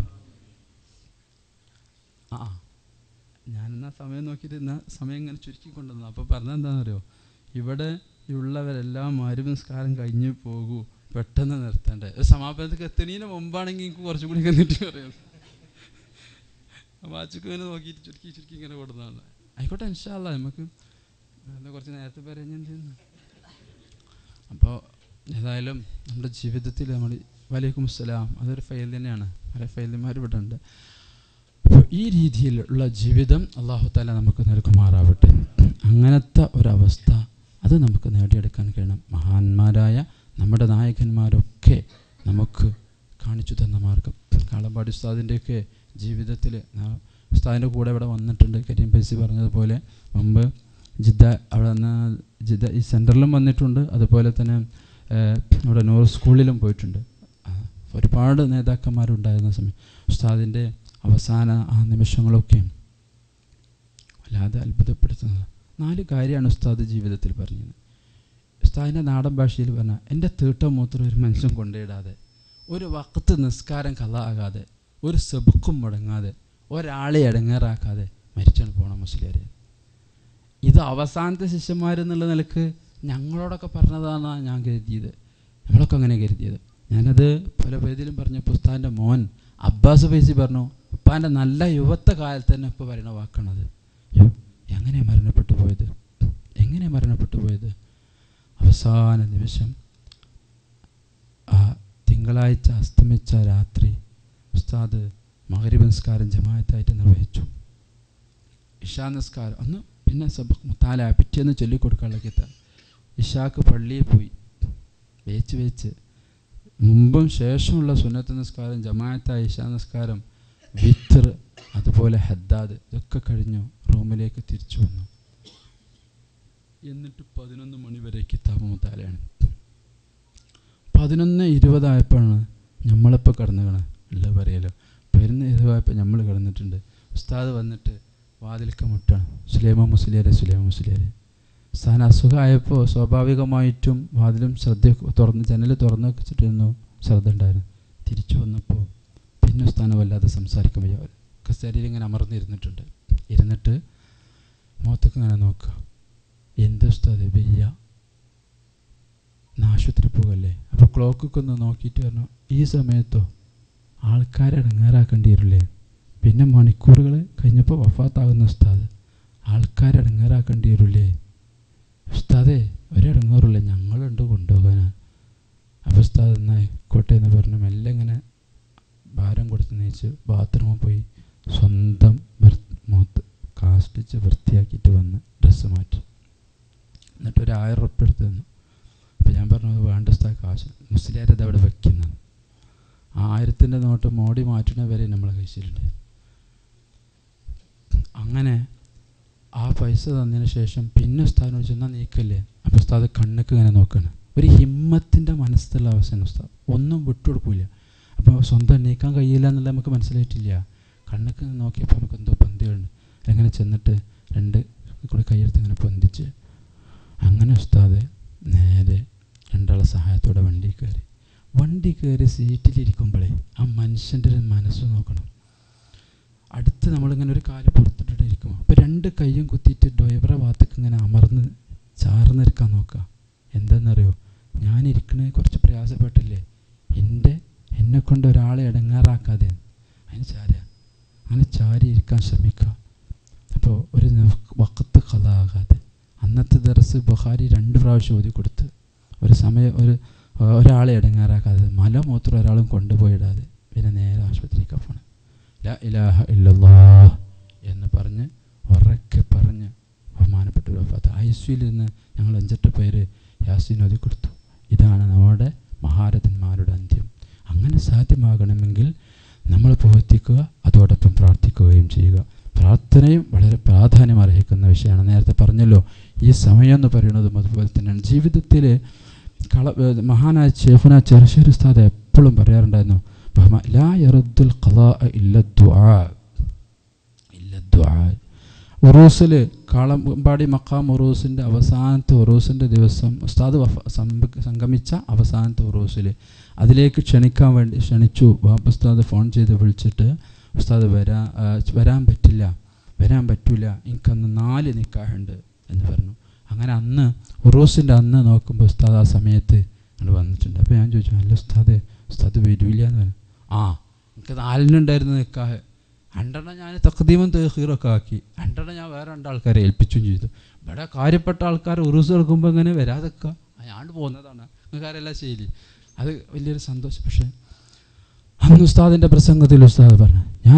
ആ ആ. ഞാനെന്നാ സമയം നോക്കിയിട്ട് എന്നാ സമയം ഇങ്ങനെ ചുരുക്കിക്കൊണ്ടുവന്നു അപ്പോൾ പറഞ്ഞത് എന്താണെന്നറിയോ ഇവിടെ ഉള്ളവരെല്ലാം മരുവ് നിസ്കാരം കഴിഞ്ഞ് പോകൂ പെട്ടെന്ന് നിർത്തേണ്ടത് ഒരു സമാപനത്തിൽ എത്തുന്നതിന് മുമ്പാണെങ്കിൽ എനിക്ക് കുറച്ചും കൂടി എന്നിട്ട് പറയാം വാച്ചക്ക് ഇങ്ങനെ നോക്കിയിട്ട് ചുരുക്കി ചുരുക്കി ഇങ്ങനെ കൊടുന്നതാണ് ആയിക്കോട്ടെ ഇൻഷാല്ല നമുക്ക് എന്താ കുറച്ച് നേരത്തെ പറയുന്നത് അപ്പോൾ ഏതായാലും നമ്മുടെ ജീവിതത്തിൽ നമ്മൾ വലൈക്കും അസ്സലാം അതൊരു ഫയൽ തന്നെയാണ് പല ഫയലുമാർ ഇവിടെ ഉണ്ട് അപ്പോൾ ഈ രീതിയിലുള്ള ജീവിതം അള്ളാഹു താല നമുക്ക് നൽകുമാറാവട്ടെ അങ്ങനത്തെ ഒരവസ്ഥ അത് നമുക്ക് നേടിയെടുക്കാൻ കഴിയണം മഹാന്മാരായ നമ്മുടെ നായകന്മാരൊക്കെ നമുക്ക് കാണിച്ചു തന്ന മാർഗം കാളമ്പാടി ഉസ്താദിൻ്റെയൊക്കെ ജീവിതത്തിൽ ഉസ്താദിൻ്റെ കൂടെ ഇവിടെ വന്നിട്ടുണ്ട് കരീം പൈസി പറഞ്ഞതുപോലെ മുമ്പ് ജിദ്ദ അവിടെ നിന്ന് ജിദ്ദ ഈ സെൻറ്ററിലും വന്നിട്ടുണ്ട് അതുപോലെ തന്നെ ഏഹ്, ഇവിടെ നൂർ സ്കൂളിലും പോയിട്ടുണ്ട് ആ, ഒരുപാട് നേതാക്കന്മാരുണ്ടായിരുന്ന സമയം ഉസ്താദിൻ്റെ അവസാന ആ നിമിഷങ്ങളൊക്കെ വല്ലാതെ അത്ഭുതപ്പെടുത്തുന്നത് നാല് കാര്യമാണ് ഉസ്താദ് ജീവിതത്തിൽ പറഞ്ഞത് ഉസ്താദിൻ്റെ നാടൻ ഭാഷയിൽ പറഞ്ഞാൽ എൻ്റെ തീട്ടം മൂത്രം ഒരു മനുഷ്യൻ കൊണ്ടിടാതെ ഒരു വക്കത്ത് നിസ്കാരം കഥ ആകാതെ ഒരു സെബുക്കും മുടങ്ങാതെ ഒരാളെ ഇടങ്ങേറാക്കാതെ മരിച്ചാണ് പോണം മുസ്ലിയാരെ ഇത് അവസാനത്തെ ശിഷ്യന്മാരെന്നുള്ള നിലക്ക് ഞങ്ങളോടൊക്കെ പറഞ്ഞതാണെന്നാണ് ഞാൻ കരുതിയത് നമ്മളൊക്കെ അങ്ങനെ കരുതിയത് ഞാനത് പല വേദിയിലും പറഞ്ഞപ്പോൾ ഉസ്താദിൻ്റെ മോൻ അബ്ബാസ് ഫൈസി പറഞ്ഞു ഉപ്പാൻ്റെ നല്ല യുവത്വ കാലത്ത് തന്നെ ഇപ്പോൾ പറയുന്ന വാക്കാണത് യ്യോ, എങ്ങനെ മരണപ്പെട്ടു പോയത് എങ്ങനെ മരണപ്പെട്ടു പോയത് അവസാന നിമിഷം ആ തിങ്കളാഴ്ച അസ്തമിച്ച രാത്രി ഉസ്താദ് മകരീബ് നിസ്കാരം ജമാഅത്തായിട്ട് നിർവഹിച്ചു ഇഷാ നിസ്കാരം അന്ന് പിന്നെ സബക് മുത്താല പിറ്റേന്ന് ചൊല്ലിക്കൊടുക്കാനുള്ള കിത്ത ഇഷാക്ക് പള്ളിയിൽ പോയി വേച്ച് വേച്ച് മുമ്പും ശേഷമുള്ള സുന്നത്ത് നിസ്കാരം ജമാഅത്തായ ഇഷാ നിസ്കാരം വിത്തർ അതുപോലെ ഹദ്ദാദ് ഇതൊക്കെ കഴിഞ്ഞു റൂമിലേക്ക് തിരിച്ചു വന്നു എന്നിട്ട് പതിനൊന്ന് മണി വരെ കിതാബ് മുത്താലയാണ് പതിനൊന്ന് ഇരുപതായപ്പോഴാണ് നമ്മളിപ്പോൾ കിടന്നുകണ ഉള്ള പറയലോ പതിനൊന്ന് ഇരുപതായപ്പോൾ നമ്മൾ കിടന്നിട്ടുണ്ട് ഉസ്താദ് വന്നിട്ട് വാതിൽക്ക് മുട്ടാണ് സുലൈമ മുസ്ലിയാരെ സുലൈമ മുസ്ലിയാരെ സ്ഥാന അസുഖമായപ്പോൾ സ്വാഭാവികമായിട്ടും വാതിലും ശ്രദ്ധ തുറന്ന് ജനൽ തുറന്നു വെച്ചിട്ടിരുന്നു ശ്രദ്ധ ഉണ്ടായിരുന്നു തിരിച്ചു വന്നപ്പോൾ പിന്നെ സ്ഥാനം വല്ലാതെ സംസാരിക്കാൻ വയ്യ കസേരയിൽ ഇങ്ങനെ അമർന്നിരുന്നിട്ടുണ്ട് ഇരുന്നിട്ട് മുഖത്തേക്ക് ഇങ്ങനെ നോക്കുക എന്ത് ഉസ്താദ് വെയ്യ ഇന്ന് ആശുപത്രി പോകല്ലേ അപ്പോൾ ക്ലോക്കൊക്കെ ഒന്ന് നോക്കിയിട്ട് പറഞ്ഞു ഈ സമയത്തോ ആൾക്കാരെ ഇടങ്ങേറാക്കേണ്ടി വരില്ലേ പിന്നെ മണിക്കൂറുകൾ കഴിഞ്ഞപ്പോൾ വഫാത്താകുന്ന ഉസ്താദ് ആൾക്കാരെ ഇടങ്ങേറാക്കേണ്ടി വരില്ലേ ഉസ്താദേ ഒരിടങ്ങേറില്ല ഞങ്ങളുണ്ട് കൊണ്ടുപോകാനാണ് അപ്പോൾ ഉസ്താദ് എന്നായിക്കോട്ടെ എന്ന് പറഞ്ഞു മെല്ലെ ഇങ്ങനെ ഭാരം കൊടുത്ത് നീച്ച് ബാത്റൂമിൽ പോയി സ്വന്തം വൃ മുഖത്ത് കാഷ്ടിച്ച് വൃത്തിയാക്കിയിട്ട് വന്ന് ഡ്രസ്സ് മാറ്റി എന്നിട്ട് ഒരു ആയിരം ഉറുപ്പ് എടുത്ത് തന്നു അപ്പോൾ ഞാൻ പറഞ്ഞു "അത് വേണ്ട ഉസ്താദ് കാശ് മുസ്ലിയാരത് അവിടെ വെക്കുന്നത് ആ ആയിരത്തിൻ്റെ നോട്ട് മോടി മാറ്റണ വരെ നമ്മളെ കഴിച്ചിട്ടുണ്ട് അങ്ങനെ ആ പൈസ തന്നതിന് ശേഷം പിന്നെ ഉസ്താദിനോട് ചെന്നാൽ നീക്കല്ലേ അപ്പോൾ ഉസ്താദ് കണ്ണൊക്കെ ഇങ്ങനെ നോക്കുകയാണ് ഒരു ഹിമ്മത്തിൻ്റെ മനസ്സിലുള്ള അവസ്ഥയാണ് ഉസ്താദ് ഒന്നും വിട്ടുകൊടുക്കില്ല അപ്പോൾ സ്വന്തം നീക്കാൻ കഴിയില്ല എന്നുള്ളത് നമുക്ക് മനസ്സിലായിട്ടില്ല കണ്ണൊക്കെ ഇങ്ങനെ നോക്കിയപ്പോൾ നമുക്ക് എന്തോ പന്തികളുണ്ട് അങ്ങനെ ചെന്നിട്ട് രണ്ട് കൂടി കൈയെടുത്ത് ഇങ്ങനെ പൊന്തിച്ച് അങ്ങനെ ഉസ്താദ് നേരെ രണ്ടാളെ സഹായത്തോടെ വണ്ടി കയറി വണ്ടി കയറി സീറ്റിലിരിക്കുമ്പോഴേ ആ മനുഷ്യൻ്റെ ഒരു മനസ്സ് നോക്കണം അടുത്ത് നമ്മളിങ്ങനെ ഒരു കാല് പുറത്തിട്ടിട്ട് ഇരിക്കും അപ്പോൾ രണ്ട് കൈയും കുത്തിയിട്ട് ഡ്രൈവറെ ഭാഗത്തേക്ക് ഇങ്ങനെ അമർന്ന് ചാർന്നിരിക്കാൻ നോക്കുക എന്താണെന്നറിയോ ഞാനിരിക്കണേ കുറച്ച് പ്രയാസപ്പെട്ടില്ലേ എൻ്റെ എന്നെ കൊണ്ട് ഒരാളെ ഇടങ്ങാറാക്കാതെ അതിന് ചാരുക അങ്ങനെ ചാരി ഇരിക്കാൻ ശ്രമിക്കുക അപ്പോൾ ഒരു നഫ്- വക്കത്ത് കഥാകാതെ അന്നത്തെ ദർസ് ബുഹാരി രണ്ട് പ്രാവശ്യം ഓതി കൊടുത്ത് ഒരു സമയം ഒരു ഒരാളെ ഇടങ്ങാറാക്കാതെ മലമൂത്രം ഒരാളും കൊണ്ടുപോയിടാതെ പിന്നെ നേരെ ആശുപത്രിക്ക് പോകണം ലാ ഇലാഹ ഇല്ലല്ലാഹ് എന്ന് പറഞ്ഞ് ഉറക്കെ പറഞ്ഞ് ബഹുമാനപ്പെട്ട ഒരു വഫാത്ത് ഐ സിയിലിരുന്ന് ഞങ്ങൾ അഞ്ചെട്ട് പേര് യാസീൻ ഓതി കൊടുത്തു ഇതാണ് നമ്മുടെ മഹാരഥന്മാരുടെ അന്ത്യം അങ്ങനെ സാധ്യമാകണമെങ്കിൽ നമ്മൾ പ്രവർത്തിക്കുക അതോടൊപ്പം പ്രാർത്ഥിക്കുകയും ചെയ്യുക പ്രാർത്ഥനയും വളരെ പ്രാധാന്യം അർഹിക്കുന്ന വിഷയമാണ് നേരത്തെ പറഞ്ഞല്ലോ ഈ സമയം എന്ന് പറയുന്നതും അതുപോലെ തന്നെയാണ് ജീവിതത്തിൽ കള ഏർ മഹാനായ ഷേഫുന ചെറുശ്ശേരി ഉസ്താദ് എപ്പോഴും പറയാറുണ്ടായിരുന്നു ബഹുമാ ലാ യറുദ്ദുൽ ഖലാ ഇല്ല ദുആ ഇല്ല ദുആ ഉറൂസിൽ കാളമ്പാടി മക്കാം ഉറൂസിൻ്റെ അവസാനത്തെ ഉറൂസിൻ്റെ ദിവസം ഉസ്താദ് വഫ- സംഭ- സംഗമിച്ച അവസാനത്തെ ഉറൂസിൽ അതിലേക്ക് ക്ഷണിക്കാൻ വേണ്ടി ക്ഷണിച്ചു ബാപ്പ ഉസ്താദ് ഫോൺ ചെയ്ത് വിളിച്ചിട്ട് ഉസ്താദ് വരാ ആ, വരാൻ പറ്റില്ല വരാൻ പറ്റില്ല എനിക്കന്ന് നാല് നിക്കാഹുണ്ട് എന്ന് പറഞ്ഞു അങ്ങനെ അന്ന് ഉറൂസിൻ്റെ അന്ന് നോക്കുമ്പോൾ ഉസ്താദ് ആ സമയത്ത് അങ്ങോട്ട് വന്നിട്ടുണ്ട് അപ്പോൾ ഞാൻ ചോദിച്ചു അല്ല ഉസ്താദ് ഉസ്താദ് വരില്ല എന്ന് പറഞ്ഞു ആ എനിക്ക് നാലിനുണ്ടായിരുന്നു നിക്കാഹ് രണ്ടെണ്ണം ഞാൻ തഖദീമും തഹീറൊക്കെ ആക്കി രണ്ടെണ്ണം ഞാൻ വേറെ രണ്ടാൾക്കാരെ ഏൽപ്പിച്ചും ചെയ്തു ഇവിടെ കാര്യപ്പെട്ട ആൾക്കാർ ഉറുസ് എടുക്കുമ്പോൾ ഇങ്ങനെ വരാതെക്കുക അയാണ്ട് പോകുന്നതാണ് നിങ്ങൾക്കാരെല്ലാം ശൈലി അത് വലിയൊരു സന്തോഷം പക്ഷേ അന്ന് ഉസ്താദിൻ്റെ പ്രസംഗത്തിൽ ഉസ്താദ് പറഞ്ഞു ഞാൻ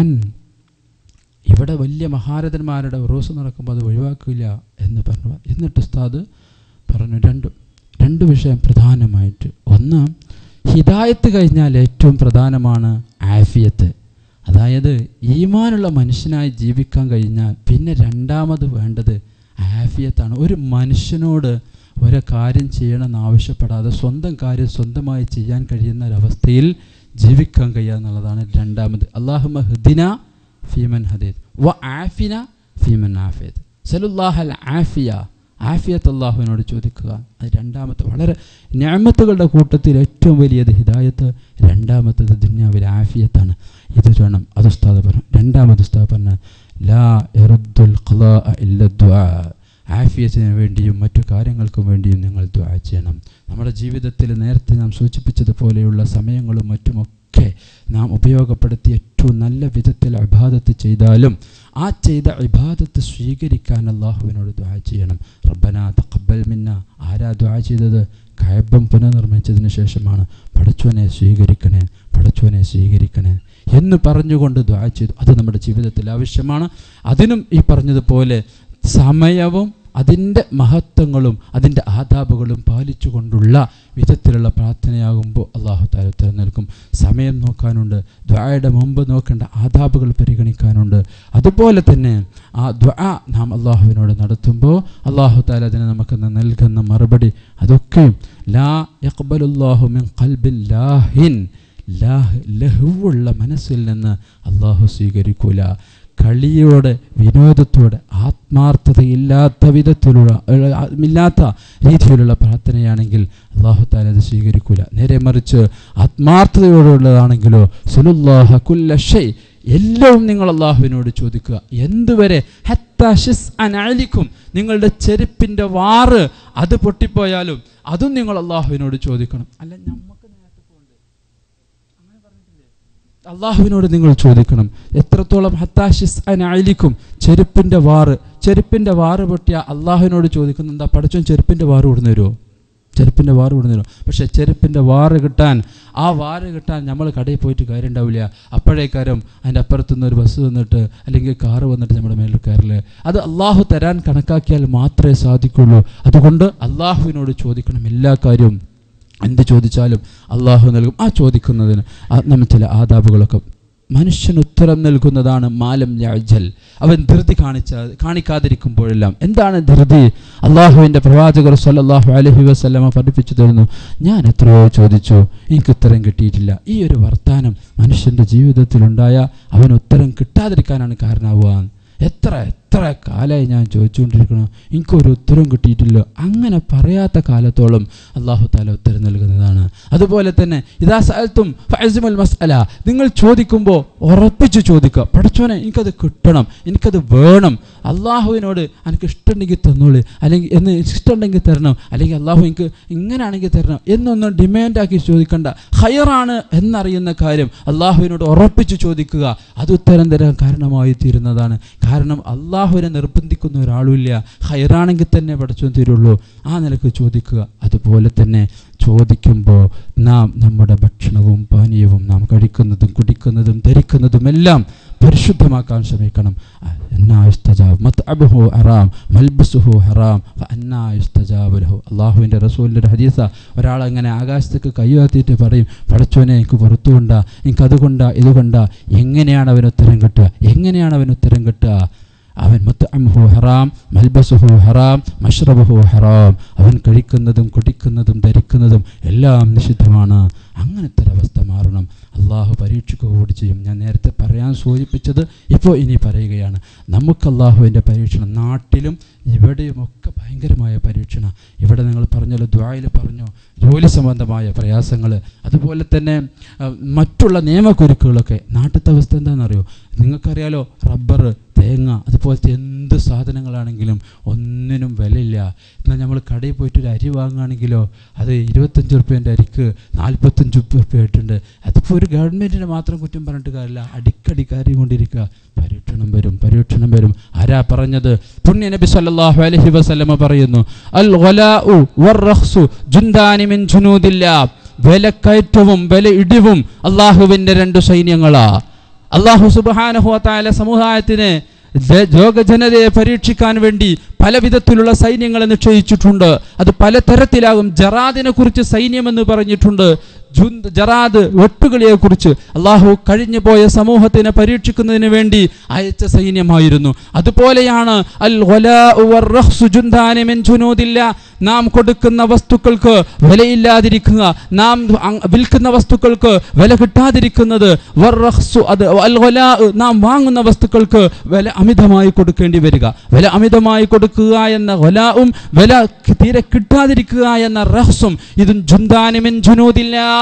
ഇവിടെ വലിയ മഹാരഥന്മാരുടെ ഉറൂസ് നടക്കുമ്പോൾ അത് ഒഴിവാക്കില്ല എന്ന് പറഞ്ഞു എന്നിട്ട് ഉസ്താദ് പറഞ്ഞു രണ്ട് രണ്ട് വിഷയം പ്രധാനമായിട്ട് ഒന്ന് ഹിദായത്ത് കഴിഞ്ഞാൽ ഏറ്റവും പ്രധാനമാണ് ആഫിയത്ത് അതായത് ഈമാനുള്ള മനുഷ്യനായി ജീവിക്കാൻ കഴിഞ്ഞാൽ പിന്നെ രണ്ടാമത് വേണ്ടത് ആഫിയത്താണ് ഒരു മനുഷ്യനോട് ഒരു കാര്യം ചെയ്യണമെന്ന് ആവശ്യപ്പെടാതെ സ്വന്തം കാര്യം സ്വന്തമായി ചെയ്യാൻ കഴിയുന്ന ഒരവസ്ഥയിൽ ജീവിക്കാൻ കഴിയുക എന്നുള്ളതാണ് രണ്ടാമത് അള്ളാഹുമ ഹുദിന ഫീമൻ ഹദീദ് വ ആഫിന ഫീമൻ ആഫിയത് സലുല്ലാഹൽ ആഫിയ ആഫിയത്ത് അള്ളാഹുവിനോട് ചോദിക്കുക അത് രണ്ടാമത്തെ വളരെ ഞാമത്തുകളുടെ കൂട്ടത്തിൽ ഏറ്റവും വലിയത് ഹിദായത്ത് രണ്ടാമത്തത് ദുന്യാവിലെ ആഫിയത്താണ് ഇത് വേണം അത് ഉസ്താദ് പറഞ്ഞു രണ്ടാമത് ഉസ്താദ് പറഞ്ഞ ലാ യറുദ്ദുൽ ഖലാ ഇല്ല ദുആ ആഫിയത്തിന് വേണ്ടിയും മറ്റു കാര്യങ്ങൾക്കും വേണ്ടിയും നിങ്ങൾ ദ്വാ ചെയ്യണം നമ്മുടെ ജീവിതത്തിൽ നേരത്തെ നാം സൂചിപ്പിച്ചതുപോലെയുള്ള സമയങ്ങളും മറ്റുമൊക്കെ നാം ഉപയോഗപ്പെടുത്തി ഏറ്റവും നല്ല വിധത്തിൽ അബാദത്ത് ചെയ്താലും ആ ചെയ്ത ഇബാദത്ത് സ്വീകരിക്കാൻ അള്ളാഹുവിനോട് ദ്വാ ചെയ്യണം റബ്ബന തഖബ്ബൽ മിന്ന ആരാ ദ്വാ ചെയ്തത് കയബം പുനർനിർമ്മിച്ചതിന് ശേഷമാണ് പടച്ചോനെ സ്വീകരിക്കണേ പടച്ചോനെ സ്വീകരിക്കണേ എന്ന് പറഞ്ഞുകൊണ്ട് ദ്വാ ചെയ്തു അത് നമ്മുടെ ജീവിതത്തിൽ ആവശ്യമാണ് അതിനും ഈ പറഞ്ഞതുപോലെ സമയവും അതിൻ്റെ മഹത്വങ്ങളും അതിൻ്റെ ആദാബുകളും പാലിച്ചുകൊണ്ടുള്ള വിധത്തിലുള്ള പ്രാർത്ഥനയാകുമ്പോൾ അള്ളാഹു താല ഉത്തരം നൽകും സമയം നോക്കാനുണ്ട് ദ്വായുടെ മുമ്പ് നോക്കേണ്ട ആദാബുകൾ പരിഗണിക്കാനുണ്ട് അതുപോലെ തന്നെ ആ ദ്വാ നാം അള്ളാഹുവിനോട് നടത്തുമ്പോൾ അള്ളാഹു താല അതിന് നമുക്ക് നൽകുന്ന മറുപടി അതൊക്കെയും ലാ യക്ബലുല്ലാഹു മിൻ ഖൽബിൻ ലാഹിൻ ലാഹ് ലഹുവുള്ള മനസ്സിൽ നിന്ന് അള്ളാഹു സ്വീകരിക്കൂല കളിയോടെ വിനോദത്തോടെ ആത്മാർത്ഥതയില്ലാത്ത വിധത്തിലുള്ള ഏഹ്, ഇല്ലാത്ത രീതിയിലുള്ള പ്രാർത്ഥനയാണെങ്കിൽ അള്ളാഹു താല അത് സ്വീകരിക്കൂല നേരെ മറിച്ച് ആത്മാർത്ഥതയോടുള്ളതാണെങ്കിലോ സുലുല്ലാഹ കുല്ല ഷൈ എല്ലാം നിങ്ങൾ അള്ളാഹുവിനോട് ചോദിക്കുക എന്തുവരെ ഹത്താ ഷിസ് അനാലിക്കും നിങ്ങളുടെ ചെരുപ്പിൻ്റെ വാറ് അത് പൊട്ടിപ്പോയാലും അതും നിങ്ങൾ അള്ളാഹുവിനോട് ചോദിക്കണം അല്ല നമുക്ക് നേരത്തെ പോകണ്ടേ അങ്ങനെ പറഞ്ഞിട്ടില്ലേ അള്ളാഹുവിനോട് നിങ്ങൾ ചോദിക്കണം എത്രത്തോളം ഹത്താഷിസ് അനാലിക്കും ചെരുപ്പിൻ്റെ വാറ് ചെരുപ്പിൻ്റെ വാറ് പൊട്ടിയ അള്ളാഹുവിനോട് ചോദിക്കുന്ന എന്താ പഠിച്ചോൻ ചെരുപ്പിൻ്റെ വാറ് കൊടുന്നു തരുമോ ചെരുപ്പിൻ്റെ വാറ് കൊടുന്നു തരുമോ പക്ഷേ ചെരുപ്പിൻ്റെ വാറ് കിട്ടാൻ ആ വാറ് കിട്ടാൻ നമ്മൾ കടയിൽ പോയിട്ട് കാര്യം ഉണ്ടാവില്ല അപ്പോഴേക്കാരം അതിൻ്റെ അപ്പുറത്തുനിന്ന് ഒരു ബസ് വന്നിട്ട് അല്ലെങ്കിൽ കാറ് വന്നിട്ട് നമ്മുടെ മേലിൽ കയറില്ല അത് അള്ളാഹു തരാൻ കണക്കാക്കിയാൽ മാത്രമേ സാധിക്കുള്ളൂ അതുകൊണ്ട് അള്ളാഹുവിനോട് ചോദിക്കണം എല്ലാ കാര്യവും എന്ത് ചോദിച്ചാലും അള്ളാഹു നൽകും ആ ചോദിക്കുന്നതിന് ആ നമ്മൾ ചില ആദാബുകളൊക്കെ മനുഷ്യൻ ഉത്തരം നൽകുന്നതാണ് മാലം യാജൽ അവൻ ധൃതി കാണിച്ച കാണിക്കാതിരിക്കുമ്പോഴെല്ലാം എന്താണ് ധൃതി അള്ളാഹുവിൻ്റെ പ്രവാചകർ സല്ലല്ലാഹു അലൈഹി വസല്ലമ പഠിപ്പിച്ചു തരുന്നു ഞാൻ എത്രയോ ചോദിച്ചു എനിക്ക് ഉത്തരം കിട്ടിയിട്ടില്ല ഈ ഒരു വർത്താനം മനുഷ്യൻ്റെ ജീവിതത്തിലുണ്ടായ അവൻ ഉത്തരം കിട്ടാതിരിക്കാനാണ് കാരണമാവുക എത്ര എത്ര കാലമായി ഞാൻ ചോദിച്ചുകൊണ്ടിരിക്കണം എനിക്കൊരു ഉത്തരം കിട്ടിയിട്ടില്ല അങ്ങനെ പറയാത്ത കാലത്തോളം അള്ളാഹു താല ഉത്തരം നൽകുന്നതാണ് അതുപോലെ തന്നെ ഇതാ സ്ഥലത്തും ഫൈസുമൽ മസ്അല നിങ്ങൾ ചോദിക്കുമ്പോൾ ഉറപ്പിച്ച് ചോദിക്കുക പഠിച്ചോനെ എനിക്കത് കിട്ടണം എനിക്കത് വേണം അള്ളാഹുവിനോട് എനിക്ക് ഇഷ്ടമുണ്ടെങ്കിൽ തന്നോളൂ അല്ലെങ്കിൽ എന്ന് ഇഷ്ടമുണ്ടെങ്കിൽ തരണം അല്ലെങ്കിൽ അള്ളാഹു എനിക്ക് ഇങ്ങനെയാണെങ്കിൽ തരണം എന്നൊന്നും ഡിമാൻഡാക്കി ചോദിക്കണ്ട ഹയറാണ് എന്നറിയുന്ന കാര്യം അള്ളാഹുവിനോട് ഉറപ്പിച്ച് ചോദിക്കുക അത് ഉത്തരം തരാൻ കാരണമായി തീരുന്നതാണ് കാരണം അള്ളാഹുവിനെ നിർബന്ധിക്കുന്ന ഒരാളുമില്ല ഹൈറാണെങ്കിൽ തന്നെ പഠിച്ചു തീരുള്ളൂ ആ നിലക്ക് ചോദിക്കുക അതുപോലെ തന്നെ ചോദിക്കുമ്പോൾ നാം നമ്മുടെ ഭക്ഷണവും പാനീയവും നാം കഴിക്കുന്നതും കുടിക്കുന്നതും ധരിക്കുന്നതും എല്ലാം പരിശുദ്ധമാക്കാൻ ശ്രമിക്കണം അന്നായുസ്തജാബ് മത്അബുഹു ഹറാം മൽബസുഹു ഹറാം അന്നായുസ്തജാബ് ലഹു അള്ളാഹുവിൻ്റെ റസൂലിൻ്റെ ഒരു ഹദീസ ഒരാളങ്ങനെ ആകാശത്തേക്ക് കൈവാത്തിയിട്ട് പറയും പടച്ചോനെ എനിക്ക് പുറത്തു കൊണ്ടാ എനിക്ക് അതുകൊണ്ടാ ഇതുകൊണ്ടാ എങ്ങനെയാണ് അവൻ ഉത്തരം കിട്ടുക എങ്ങനെയാണ് അവൻ ഉത്തരം കിട്ടുക അവൻ മുത്തഅമുഹു ഹറാം മൽബസുഹു ഹറാം മഷ്റബുഹു ഹറാം അവൻ കഴിക്കുന്നതും കുടിക്കുന്നതും ധരിക്കുന്നതും എല്ലാം നിഷിദ്ധമാണ് അങ്ങനത്തെ ഒരവസ്ഥ മാറണം അള്ളാഹു പരീക്ഷിക്കുക കൂടി ചെയ്യും ഞാൻ നേരത്തെ പറയാൻ സൂചിപ്പിച്ചത് ഇപ്പോൾ ഇനി പറയുകയാണ് നമുക്ക് അള്ളാഹുവിൻ്റെ പരീക്ഷണം നാട്ടിലും ഇവിടെയുമൊക്കെ ഭയങ്കരമായ പരീക്ഷണം ഇവിടെ നിങ്ങൾ പറഞ്ഞല്ലോ ദ്വായിൽ പറഞ്ഞു ജോലി സംബന്ധമായ പ്രയാസങ്ങൾ അതുപോലെ തന്നെ ആ, മറ്റുള്ള നിയമക്കുരുക്കുകളൊക്കെ നാട്ടിലത്തെ അവസ്ഥ എന്താണെന്നറിയോ നിങ്ങൾക്കറിയാലോ റബ്ബർ തേങ്ങ അതുപോലത്തെ എന്ത് സാധനങ്ങളാണെങ്കിലും ഒന്നിനും വിലയില്ല എന്നാൽ നമ്മൾ കടയിൽ പോയിട്ട് ഒരു അരി വാങ്ങുകയാണെങ്കിലോ അത് ഇരുപത്തഞ്ച് റുപ്യേൻ്റെ അരിക്ക് നാൽപ്പത്തഞ്ച് റുപ്യ ആയിട്ടുണ്ട് അതിപ്പോൾ ഒരു ഗവൺമെൻറ്റിനെ മാത്രം കുറ്റം പറഞ്ഞിട്ട് കാര്യമില്ല അടിക്കടി കാര്യം കൊണ്ടിരിക്കുക പരീക്ഷണം വരും പരീക്ഷണം വരും ആരാ പറഞ്ഞത് പുണ്യ നബി സല്ലല്ലാഹു അലൈഹി വസല്ലമ പറയുന്നു അൽ ഖലാഉ വറഖ്സു ജുന്ദാനി മിൻ ജുനൂദില്ലാ വിലക്കയറ്റവും വില ഇടിവും അള്ളാഹുവിൻ്റെ രണ്ട് സൈന്യങ്ങളാ അള്ളാഹു സുബ്ഹാനഹു വതആല സമുദായത്തിന് ജ- ലോകജനതയെ പരീക്ഷിക്കാൻ വേണ്ടി പല വിധത്തിലുള്ള സൈന്യങ്ങളെ നിശ്ചയിച്ചിട്ടുണ്ട് അത് പല തരത്തിലാകും ജറാദിനെ കുറിച്ച് സൈന്യമെന്ന് പറഞ്ഞിട്ടുണ്ട് ജുന്ത് ജറാദ് വെട്ടുകളിയെ കുറിച്ച് അള്ളാഹു കഴിഞ്ഞു പോയ സമൂഹത്തിനെ പരീക്ഷിക്കുന്നതിന് വേണ്ടി അയച്ച സൈന്യമായിരുന്നു അതുപോലെയാണ് അൽ ഖലാഉ വറഖ്സു ജുന്ദാനി മിൻ ജുനൂദില്ല നാം കൊടുക്കുന്ന വസ്തുക്കൾക്ക് വിലയില്ലാതിരിക്കുക നാം അങ് വിൽക്കുന്ന വസ്തുക്കൾക്ക് വില കിട്ടാതിരിക്കുന്നത് വറഖ്സു അത് അൽ ഖലാഉ നാം വാങ്ങുന്ന വസ്തുക്കൾക്ക് വില അമിതമായി കൊടുക്കേണ്ടി വരിക വില അമിതമായി കൊടുക്കുക എന്ന ഖലാഉം വില തീരെ കിട്ടാതിരിക്കുക എന്ന റഹ്സും ഇതും ജുന്ദാനി മിൻ ജുനൂദില്ല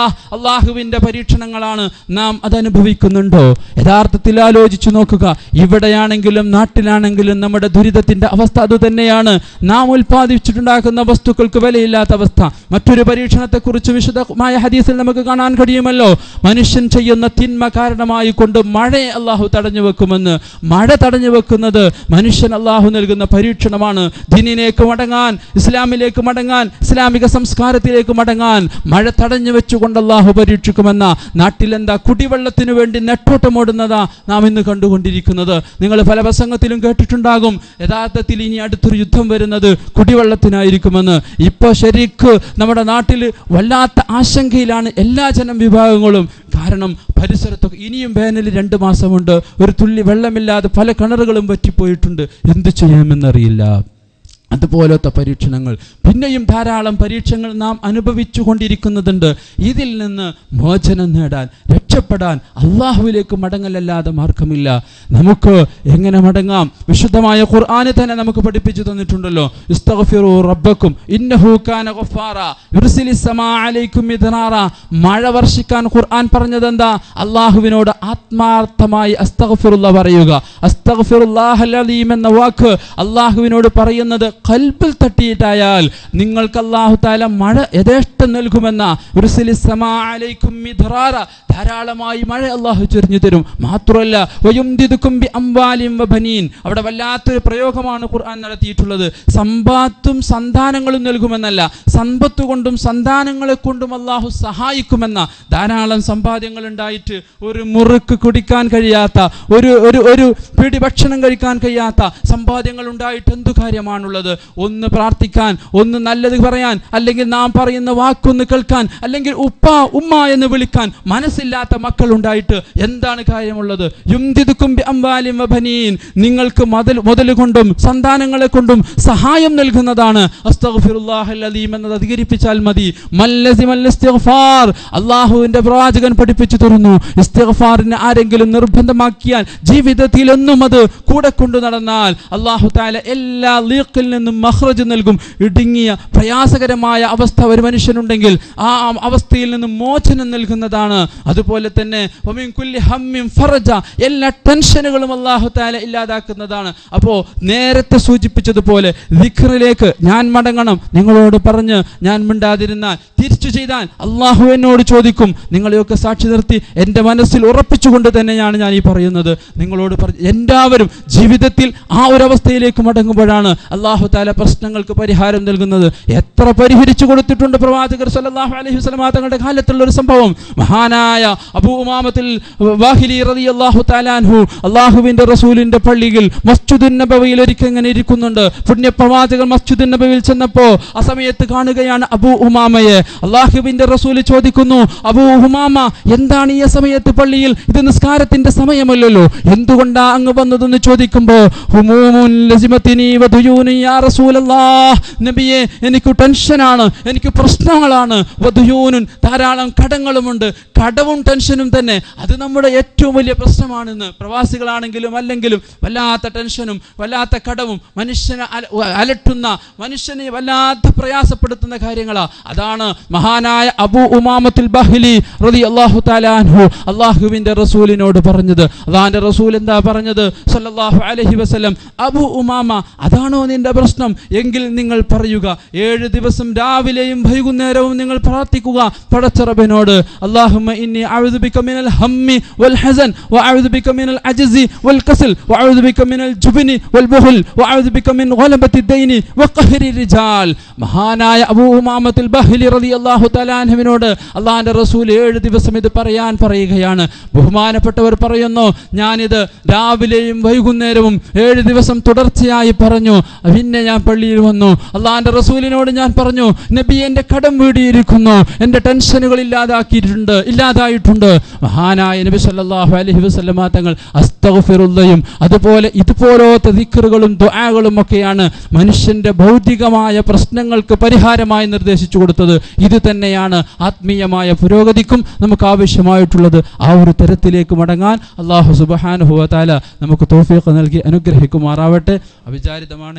അള്ളാഹുവിന്റെ പരീക്ഷണങ്ങളാണ് നാം അത് അനുഭവിക്കുന്നുണ്ടോ യഥാർത്ഥത്തിൽ ആലോചിച്ചു നോക്കുക ഇവിടെയാണെങ്കിലും നാട്ടിലാണെങ്കിലും നമ്മുടെ ദുരിതത്തിന്റെ അവസ്ഥ അത് തന്നെയാണ് നാം ഉൽപ്പാദിച്ചിട്ടുണ്ടാക്കുന്ന വസ്തുക്കൾക്ക് വിലയില്ലാത്ത അവസ്ഥ മറ്റൊരു പരീക്ഷണത്തെക്കുറിച്ച് വിശദമായ ഹദീസിൽ നമുക്ക് കാണാൻ കഴിയുമല്ലോ മനുഷ്യൻ ചെയ്യുന്ന തിന്മ കാരണമായി കൊണ്ട് മഴയെ അള്ളാഹു തടഞ്ഞു വെക്കുമെന്ന് മഴ തടഞ്ഞു വെക്കുന്നത് മനുഷ്യൻ അള്ളാഹു നൽകുന്ന പരീക്ഷണമാണ് ദീനിലേക്ക് മടങ്ങാൻ ഇസ്ലാമിലേക്ക് മടങ്ങാൻ ഇസ്ലാമിക സംസ്കാരത്തിലേക്ക് മടങ്ങാൻ മഴ തടഞ്ഞു വെച്ചുകൊണ്ട് അള്ളാഹു പരീക്ഷിക്കുമെന്ന നാട്ടിലെന്താ കുടിവെള്ളത്തിനു വേണ്ടി നെട്ടോട്ടമോടുന്നതാ നാം ഇന്ന് കണ്ടുകൊണ്ടിരിക്കുന്നത് നിങ്ങൾ പല പ്രസംഗത്തിലും കേട്ടിട്ടുണ്ടാകും യഥാർത്ഥത്തിൽ ഇനി അടുത്തൊരു യുദ്ധം വരുന്നത് കുടിവെള്ളത്തിനായിരിക്കുമെന്ന് ഇപ്പോൾ ശരിക്ക് നമ്മുടെ നാട്ടിൽ വല്ലാത്ത ആശങ്കയിലാണ് എല്ലാ ജനം വിഭാഗങ്ങളും കാരണം പരിസരത്തൊക്കെ ഇനിയും വേനൽ രണ്ട് മാസമുണ്ട് ഒരു തുള്ളി വെള്ളമില്ലാതെ പല കിണറുകളും പറ്റിപ്പോയിട്ടുണ്ട് എന്ത് ചെയ്യാമെന്നറിയില്ല അതുപോലത്തെ പരീക്ഷണങ്ങൾ പിന്നെയും ധാരാളം പരീക്ഷകൾ നാം അനുഭവിച്ചു കൊണ്ടിരിക്കുന്നതുണ്ട് ഇതിൽ നിന്ന് മോചനം നേടാൻ രക്ഷപ്പെടാൻ അള്ളാഹുവിലേക്ക് മടങ്ങലല്ലാതെ മാർഗമില്ല നമുക്ക് എങ്ങനെ മടങ്ങാം വിശുദ്ധമായ ഖുർആന് തന്നെ നമുക്ക് പഠിപ്പിച്ചു തന്നിട്ടുണ്ടല്ലോ ഇസ്തഗ്ഫിറു റബ്ബക്കും ഇന്നഹു കാന ഗഫാറ യുർസിലിസ് സമാ അലൈക്കും മിദ്റാറ മഴ വർഷിക്കാൻ ഖുർആൻ പറഞ്ഞത് എന്താ അള്ളാഹുവിനോട് ആത്മാർത്ഥമായി അസ്തഗ്ഫിറുള്ള പറയുക അസ്തഗ്ഫിറുല്ലാഹൽ അലീം എന്ന വാക്ക് അള്ളാഹുവിനോട് പറയുന്നത് കൽബിൽ തട്ടിയിട്ടായാൽ നിങ്ങൾക്ക് അള്ളാഹു താല മഴ യഥേഷ്ടം നൽകുമെന്ന യുർസിലിസ് സമാ അലൈക്കും മിദ്റാറ ധാരാളമായി മഴ അള്ളാഹു ചൊരിഞ്ഞു തരും മാത്രമല്ല വയുംദിദുക്കും ബി അംവാലിം വബനീൻ അവിടെ വല്ലാത്തൊരു പ്രയോഗമാണ് ഖുർആൻ നടത്തിയിട്ടുള്ളത് സമ്പാത്തും സന്താനങ്ങളും നൽകുമെന്നല്ല സമ്പത്ത് കൊണ്ടും സന്താനങ്ങളെ കൊണ്ടും അള്ളാഹു സഹായിക്കുമെന്ന ധാരാളം സമ്പാദ്യങ്ങൾ ഉണ്ടായിട്ട് ഒരു മുറുക്ക് കുടിക്കാൻ കഴിയാത്ത ഒരു ഒരു ഒരു പിടി ഭക്ഷണം കഴിക്കാൻ കഴിയാത്ത സമ്പാദ്യങ്ങൾ ഉണ്ടായിട്ട് എന്തു കാര്യമാണുള്ളത് ഒന്ന് പ്രാർത്ഥിക്കാൻ ഒന്ന് നല്ലത് പറയാൻ അല്ലെങ്കിൽ നാം പറയുന്ന വാക്കൊന്ന് കേൾക്കാൻ അല്ലെങ്കിൽ ഉപ്പ ഉമ്മ എന്ന് വിളിക്കാൻ മനസ്സില്ലാത്ത മക്കൾ ഉണ്ടായിട്ട് എന്താണ് കാര്യമുള്ളത് യുംദിദുക്കും ബി അംവാലിം വബനീൻ നിങ്ങൾക്ക് മതൽ മുതൽ കൊണ്ടും സന്താനങ്ങളെ കൊണ്ടും സഹായം നൽകുന്നതാണ് അസ്തഗ്ഫിറുല്ലാഹൽ അലീം എന്നത് അധികരിപ്പിച്ചാൽ മതി മല്ലസിമൽ ഇസ്തിഗ്ഫാർ അള്ളാഹുവിന്റെ പ്രവാചകൻ പഠിപ്പിച്ചു തരുന്നു ഇസ്തിഗ്ഫാറിനെ ആരെങ്കിലും നിർബന്ധമാക്കിയാൽ ജീവിതത്തിൽ എന്നും അത് കൂടെ കൊണ്ടു നടന്നാൽ അള്ളാഹു താല എല്ലാ ലീക്കിൽ നിന്നും മഹ്റജ് നൽകും ഇടുങ്ങിയ പ്രയാസകരമായ അവസ്ഥ ഒരു മനുഷ്യനുണ്ടെങ്കിൽ ആ അവസ്ഥയിൽ നിന്നും മോചനം നൽകുന്നതാണ് അതുപോലെ തന്നെ വമിൻ കുല്ലി ഹമ്മിൻ ഫറജ എല്ലാ ടെൻഷനുകളും അള്ളാഹു താല ഇല്ലാതാക്കുന്നതാണ് അപ്പോൾ നേരത്തെ സൂചിപ്പിച്ചതുപോലെ ദിഖറിലേക്ക് ഞാൻ മടങ്ങണം നിങ്ങളോട് പറഞ്ഞ് ഞാൻ മിണ്ടാതിരുന്നാൽ തിരിച്ചു ചെയ്താൽ അള്ളാഹു എന്നോട് ചോദിക്കും നിങ്ങളെയൊക്കെ സാക്ഷി നിർത്തി എൻ്റെ മനസ്സിൽ ഉറപ്പിച്ചുകൊണ്ട് തന്നെയാണ് ഞാൻ ഈ പറയുന്നത് നിങ്ങളോട് പറഞ്ഞു എല്ലാവരും ജീവിതത്തിൽ ആ ഒരു അവസ്ഥയിലേക്ക് മടങ്ങുമ്പോഴാണ് അള്ളാഹു താല പ്രശ്നങ്ങൾക്ക് പരിഹാരം നൽകുന്നത് എത്ര പരിഹരിച്ചു കൊടുത്തിട്ടുണ്ട് പ്രവാചകർ സല്ലല്ലാഹു അലൈഹി വസല്ലം തങ്ങളുടെ കാലത്തുള്ള ഒരു സംഭവം മഹാനായ അബൂ ഉമാമത്തിൽ വാഹിലി റളിയല്ലാഹു തആല അൻഹു അള്ളാഹുവിന്റെ റസൂലിന്റെ പള്ളിയിൽ മസ്ജിദുൻ നബവിയിൽ ഒരിക്കൽ ഇങ്ങനെ ഇരിക്കുന്നുണ്ട് പുണ്യ പ്രവാചകർ മസ്ജിദുൻ നബവിയിൽ ചെന്നപ്പോ ആ സമയത്ത് കാണുകയാണ് അബൂ ഉമാമയെ അള്ളാഹുവിന്റെ റസൂൽ ചോദിക്കുന്നു അബൂ ഉമാമ എന്താണ് ഈ സമയത്ത് പള്ളിയിൽ ഇത് നിസ്കാരത്തിന്റെ സമയമല്ലല്ലോ എന്തുകൊണ്ടാ അങ്ങ് വന്നതെന്ന് ചോദിക്കുമ്പോ ഹുമൂമുൻ ലസിമത്തിനി വധുയൂനി യാ റസൂലല്ലാഹ് നബിയെ എനിക്ക് ടെൻഷനാണ് എനിക്ക് പ്രശ്നങ്ങളാണ് വധുയൂനുൻ ധാരാളം കടങ്ങളുമുണ്ട് കടവും ടെൻഷനും തന്നെ അത് നമ്മുടെ ഏറ്റവും വലിയ പ്രശ്നമാണെന്ന് പ്രവാസികളാണെങ്കിലും അല്ലെങ്കിലും വല്ലാത്ത ടെൻഷനും വല്ലാത്ത കടവും മനുഷ്യനെ അല- അലട്ടുന്ന മനുഷ്യനെ വല്ലാത്ത പ്രയാസപ്പെടുത്തുന്ന കാര്യങ്ങളാ അതാണ് മഹാനായ അബൂ ഉമാമത്തുൽ ബഹ്ലി റളി അള്ളാഹു താലാൻഹു അള്ളാഹുവിന്റെ റസൂലിനോട് പറഞ്ഞത് അള്ളാഹിന്റെ റസൂൽ എന്താ പറഞ്ഞത് സല്ലല്ലാഹു അലൈഹി വസല്ലം അബൂ ഉമാമ അതാണോ നിന്റെ പ്രശ്നം എങ്കിൽ നിങ്ങൾ പറയുക ഏഴ് ദിവസം രാവിലെയും വൈകുന്നേരവും നിങ്ങൾ പ്രാർത്ഥിക്കുക പടച്ചറബിനോട് അല്ലാഹുമ്മ ഇന്നി അഊദു ബിക മിനൽ ഹമ്മി വൽ ഹസൻ വഅഊദു ബിക മിനൽ അജ്സി വൽ കസൽ വഅഊദു ബിക മിനൽ ജുബ്നി വൽ ബുഖൽ വഅഊദു ബിക മിൻ ഗലബത്തി ദൈനി വഖഹരി റിജാൽ മഹാനായ അബൂ ഉമാമത്തുൽ ബഹ്ലി റളിയല്ലാഹു തആല അൻഹുവിനോട് അള്ളാഹിന്റെ റസൂൽ ഏഴ് ദിവസം ഇത് പറയാൻ പറയുകയാണ് ബഹുമാനപ്പെട്ടവർ പറയുന്നു ഞാനിത് രാവിലെയും വൈകുന്നേരവും ഏഴ് ദിവസം തുടർച്ചയായി പറഞ്ഞു പിന്നെ ഞാൻ പള്ളിയിൽ വന്നു അള്ളാഹിന്റെ റസൂലിനോട് ഞാൻ പറഞ്ഞു നബി എൻ്റെ കടം വീടിയിരിക്കുന്നു എൻ്റെ ടെൻഷനുകൾ ഇല്ലാതാക്കിയിട്ടുണ്ട് ഇല്ലാതായിട്ടുണ്ട് മഹാനായ നബി സല്ലല്ലാഹു അലൈഹി വസല്ലമ തങ്ങൾ അസ്തഗ്ഫിറുല്ലയും അതുപോലെ ഇതുപോലത്തെ ദിക്റുകളും ദുആകളും ഒക്കെയാണ് മനുഷ്യന്റെ ഭൗതികമായ പ്രശ്നങ്ങൾക്ക് പരിഹാരമായി നിർദ്ദേശിച്ചു കൊടുത്തത് ഇത് തന്നെയാണ് ആത്മീയമായ പുരോഗതിക്കും നമുക്ക് ആവശ്യമായിട്ടുള്ളത് ആ ഒരു തരത്തിലേക്ക് മടങ്ങാൻ അള്ളാഹു സുബ്ഹാനഹു വ തആല നമുക്ക് തൗഫീഖ് നൽകി അനുഗ്രഹിക്കുമാറാവട്ടെ അവിചാരിതമാണെങ്കിലും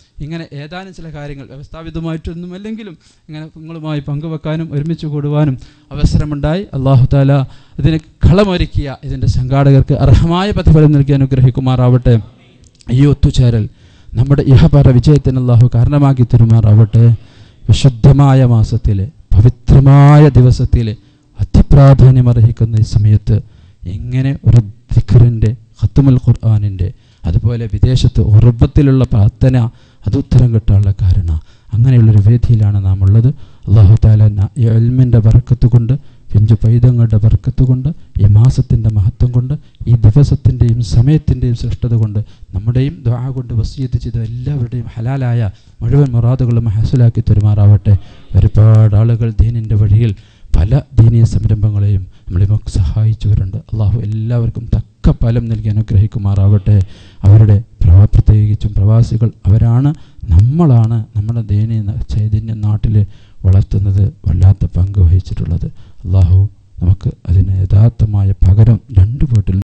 ഇങ്ങനെ ഏതാനും ചില കാര്യങ്ങൾ വ്യവസ്ഥാപിതമായിട്ടൊന്നും അല്ലെങ്കിലും ഇങ്ങനെ നിങ്ങളുമായി പങ്കുവെക്കാനും ഒരുമിച്ച് കൂടുവാനും അവസരമുണ്ടായി അള്ളാഹു താല ഇതിന് കളമൊരുക്കിയ ഇതിൻ്റെ സംഘാടകർക്ക് അർഹമായ പ്രതിഫലം നൽകി അനുഗ്രഹിക്കുമാറാവട്ടെ ഈ ഒത്തുചേരൽ നമ്മുടെ ഇഹപര വിജയത്തിന് അള്ളാഹു കാരണമാക്കി തരുമാറാവട്ടെ വിശുദ്ധമായ മാസത്തിലെ പവിത്രമായ ദിവസത്തിലെ അതിപ്രാധാന്യമർഹിക്കുന്ന ഈ സമയത്ത് എങ്ങനെ ഒരു ദിഖറിൻ്റെ ഖത്തുമുൽ ഖുർആാനിൻ്റെ അതുപോലെ വിദേശത്ത് ഉറബത്തിലുള്ള പ്രാർത്ഥന അത് ഉത്തരം കിട്ടാനുള്ള കാരണം അങ്ങനെയുള്ളൊരു വേദിയിലാണ് നാം ഉള്ളത് അള്ളാഹു താല ഈ എൽമിൻ്റെ ബർക്കത്ത് കൊണ്ട് പിഞ്ചു പൈതങ്ങളുടെ ബർക്കത്ത് കൊണ്ട് ഈ മാസത്തിൻ്റെ മഹത്വം കൊണ്ട് ഈ ദിവസത്തിൻ്റെയും സമയത്തിൻ്റെയും ശ്രേഷ്ഠത കൊണ്ട് നമ്മുടെയും ദ്വാ കൊണ്ട് വസീയത്ത് ചെയ്ത എല്ലാവരുടെയും ഹലാലായ മുഴുവൻ മുറാദുകളും ഹസലാക്കി തെരുമാറാവട്ടെ ഒരുപാട് ആളുകൾ ദീനിൻ്റെ വഴിയിൽ പല ദീനീയ സംരംഭങ്ങളെയും നമ്മളിമൊക്കെ സഹായിച്ചവരുണ്ട് അള്ളാഹു എല്ലാവർക്കും തക്ക ഫലം നൽകി അനുഗ്രഹിക്കുമാറാവട്ടെ അവരുടെ പ്രവാ പ്രത്യേകിച്ചും പ്രവാസികൾ അവരാണ് നമ്മളാണ് നമ്മുടെ ദീനീയ ചൈതന്യ നാട്ടിൽ വളർത്തുന്നത് വല്ലാത്ത പങ്ക് വഹിച്ചിട്ടുള്ളത് അള്ളാഹു നമുക്ക് അതിന് യഥാർത്ഥമായ പകരം രണ്ടു വീട്ടിൽ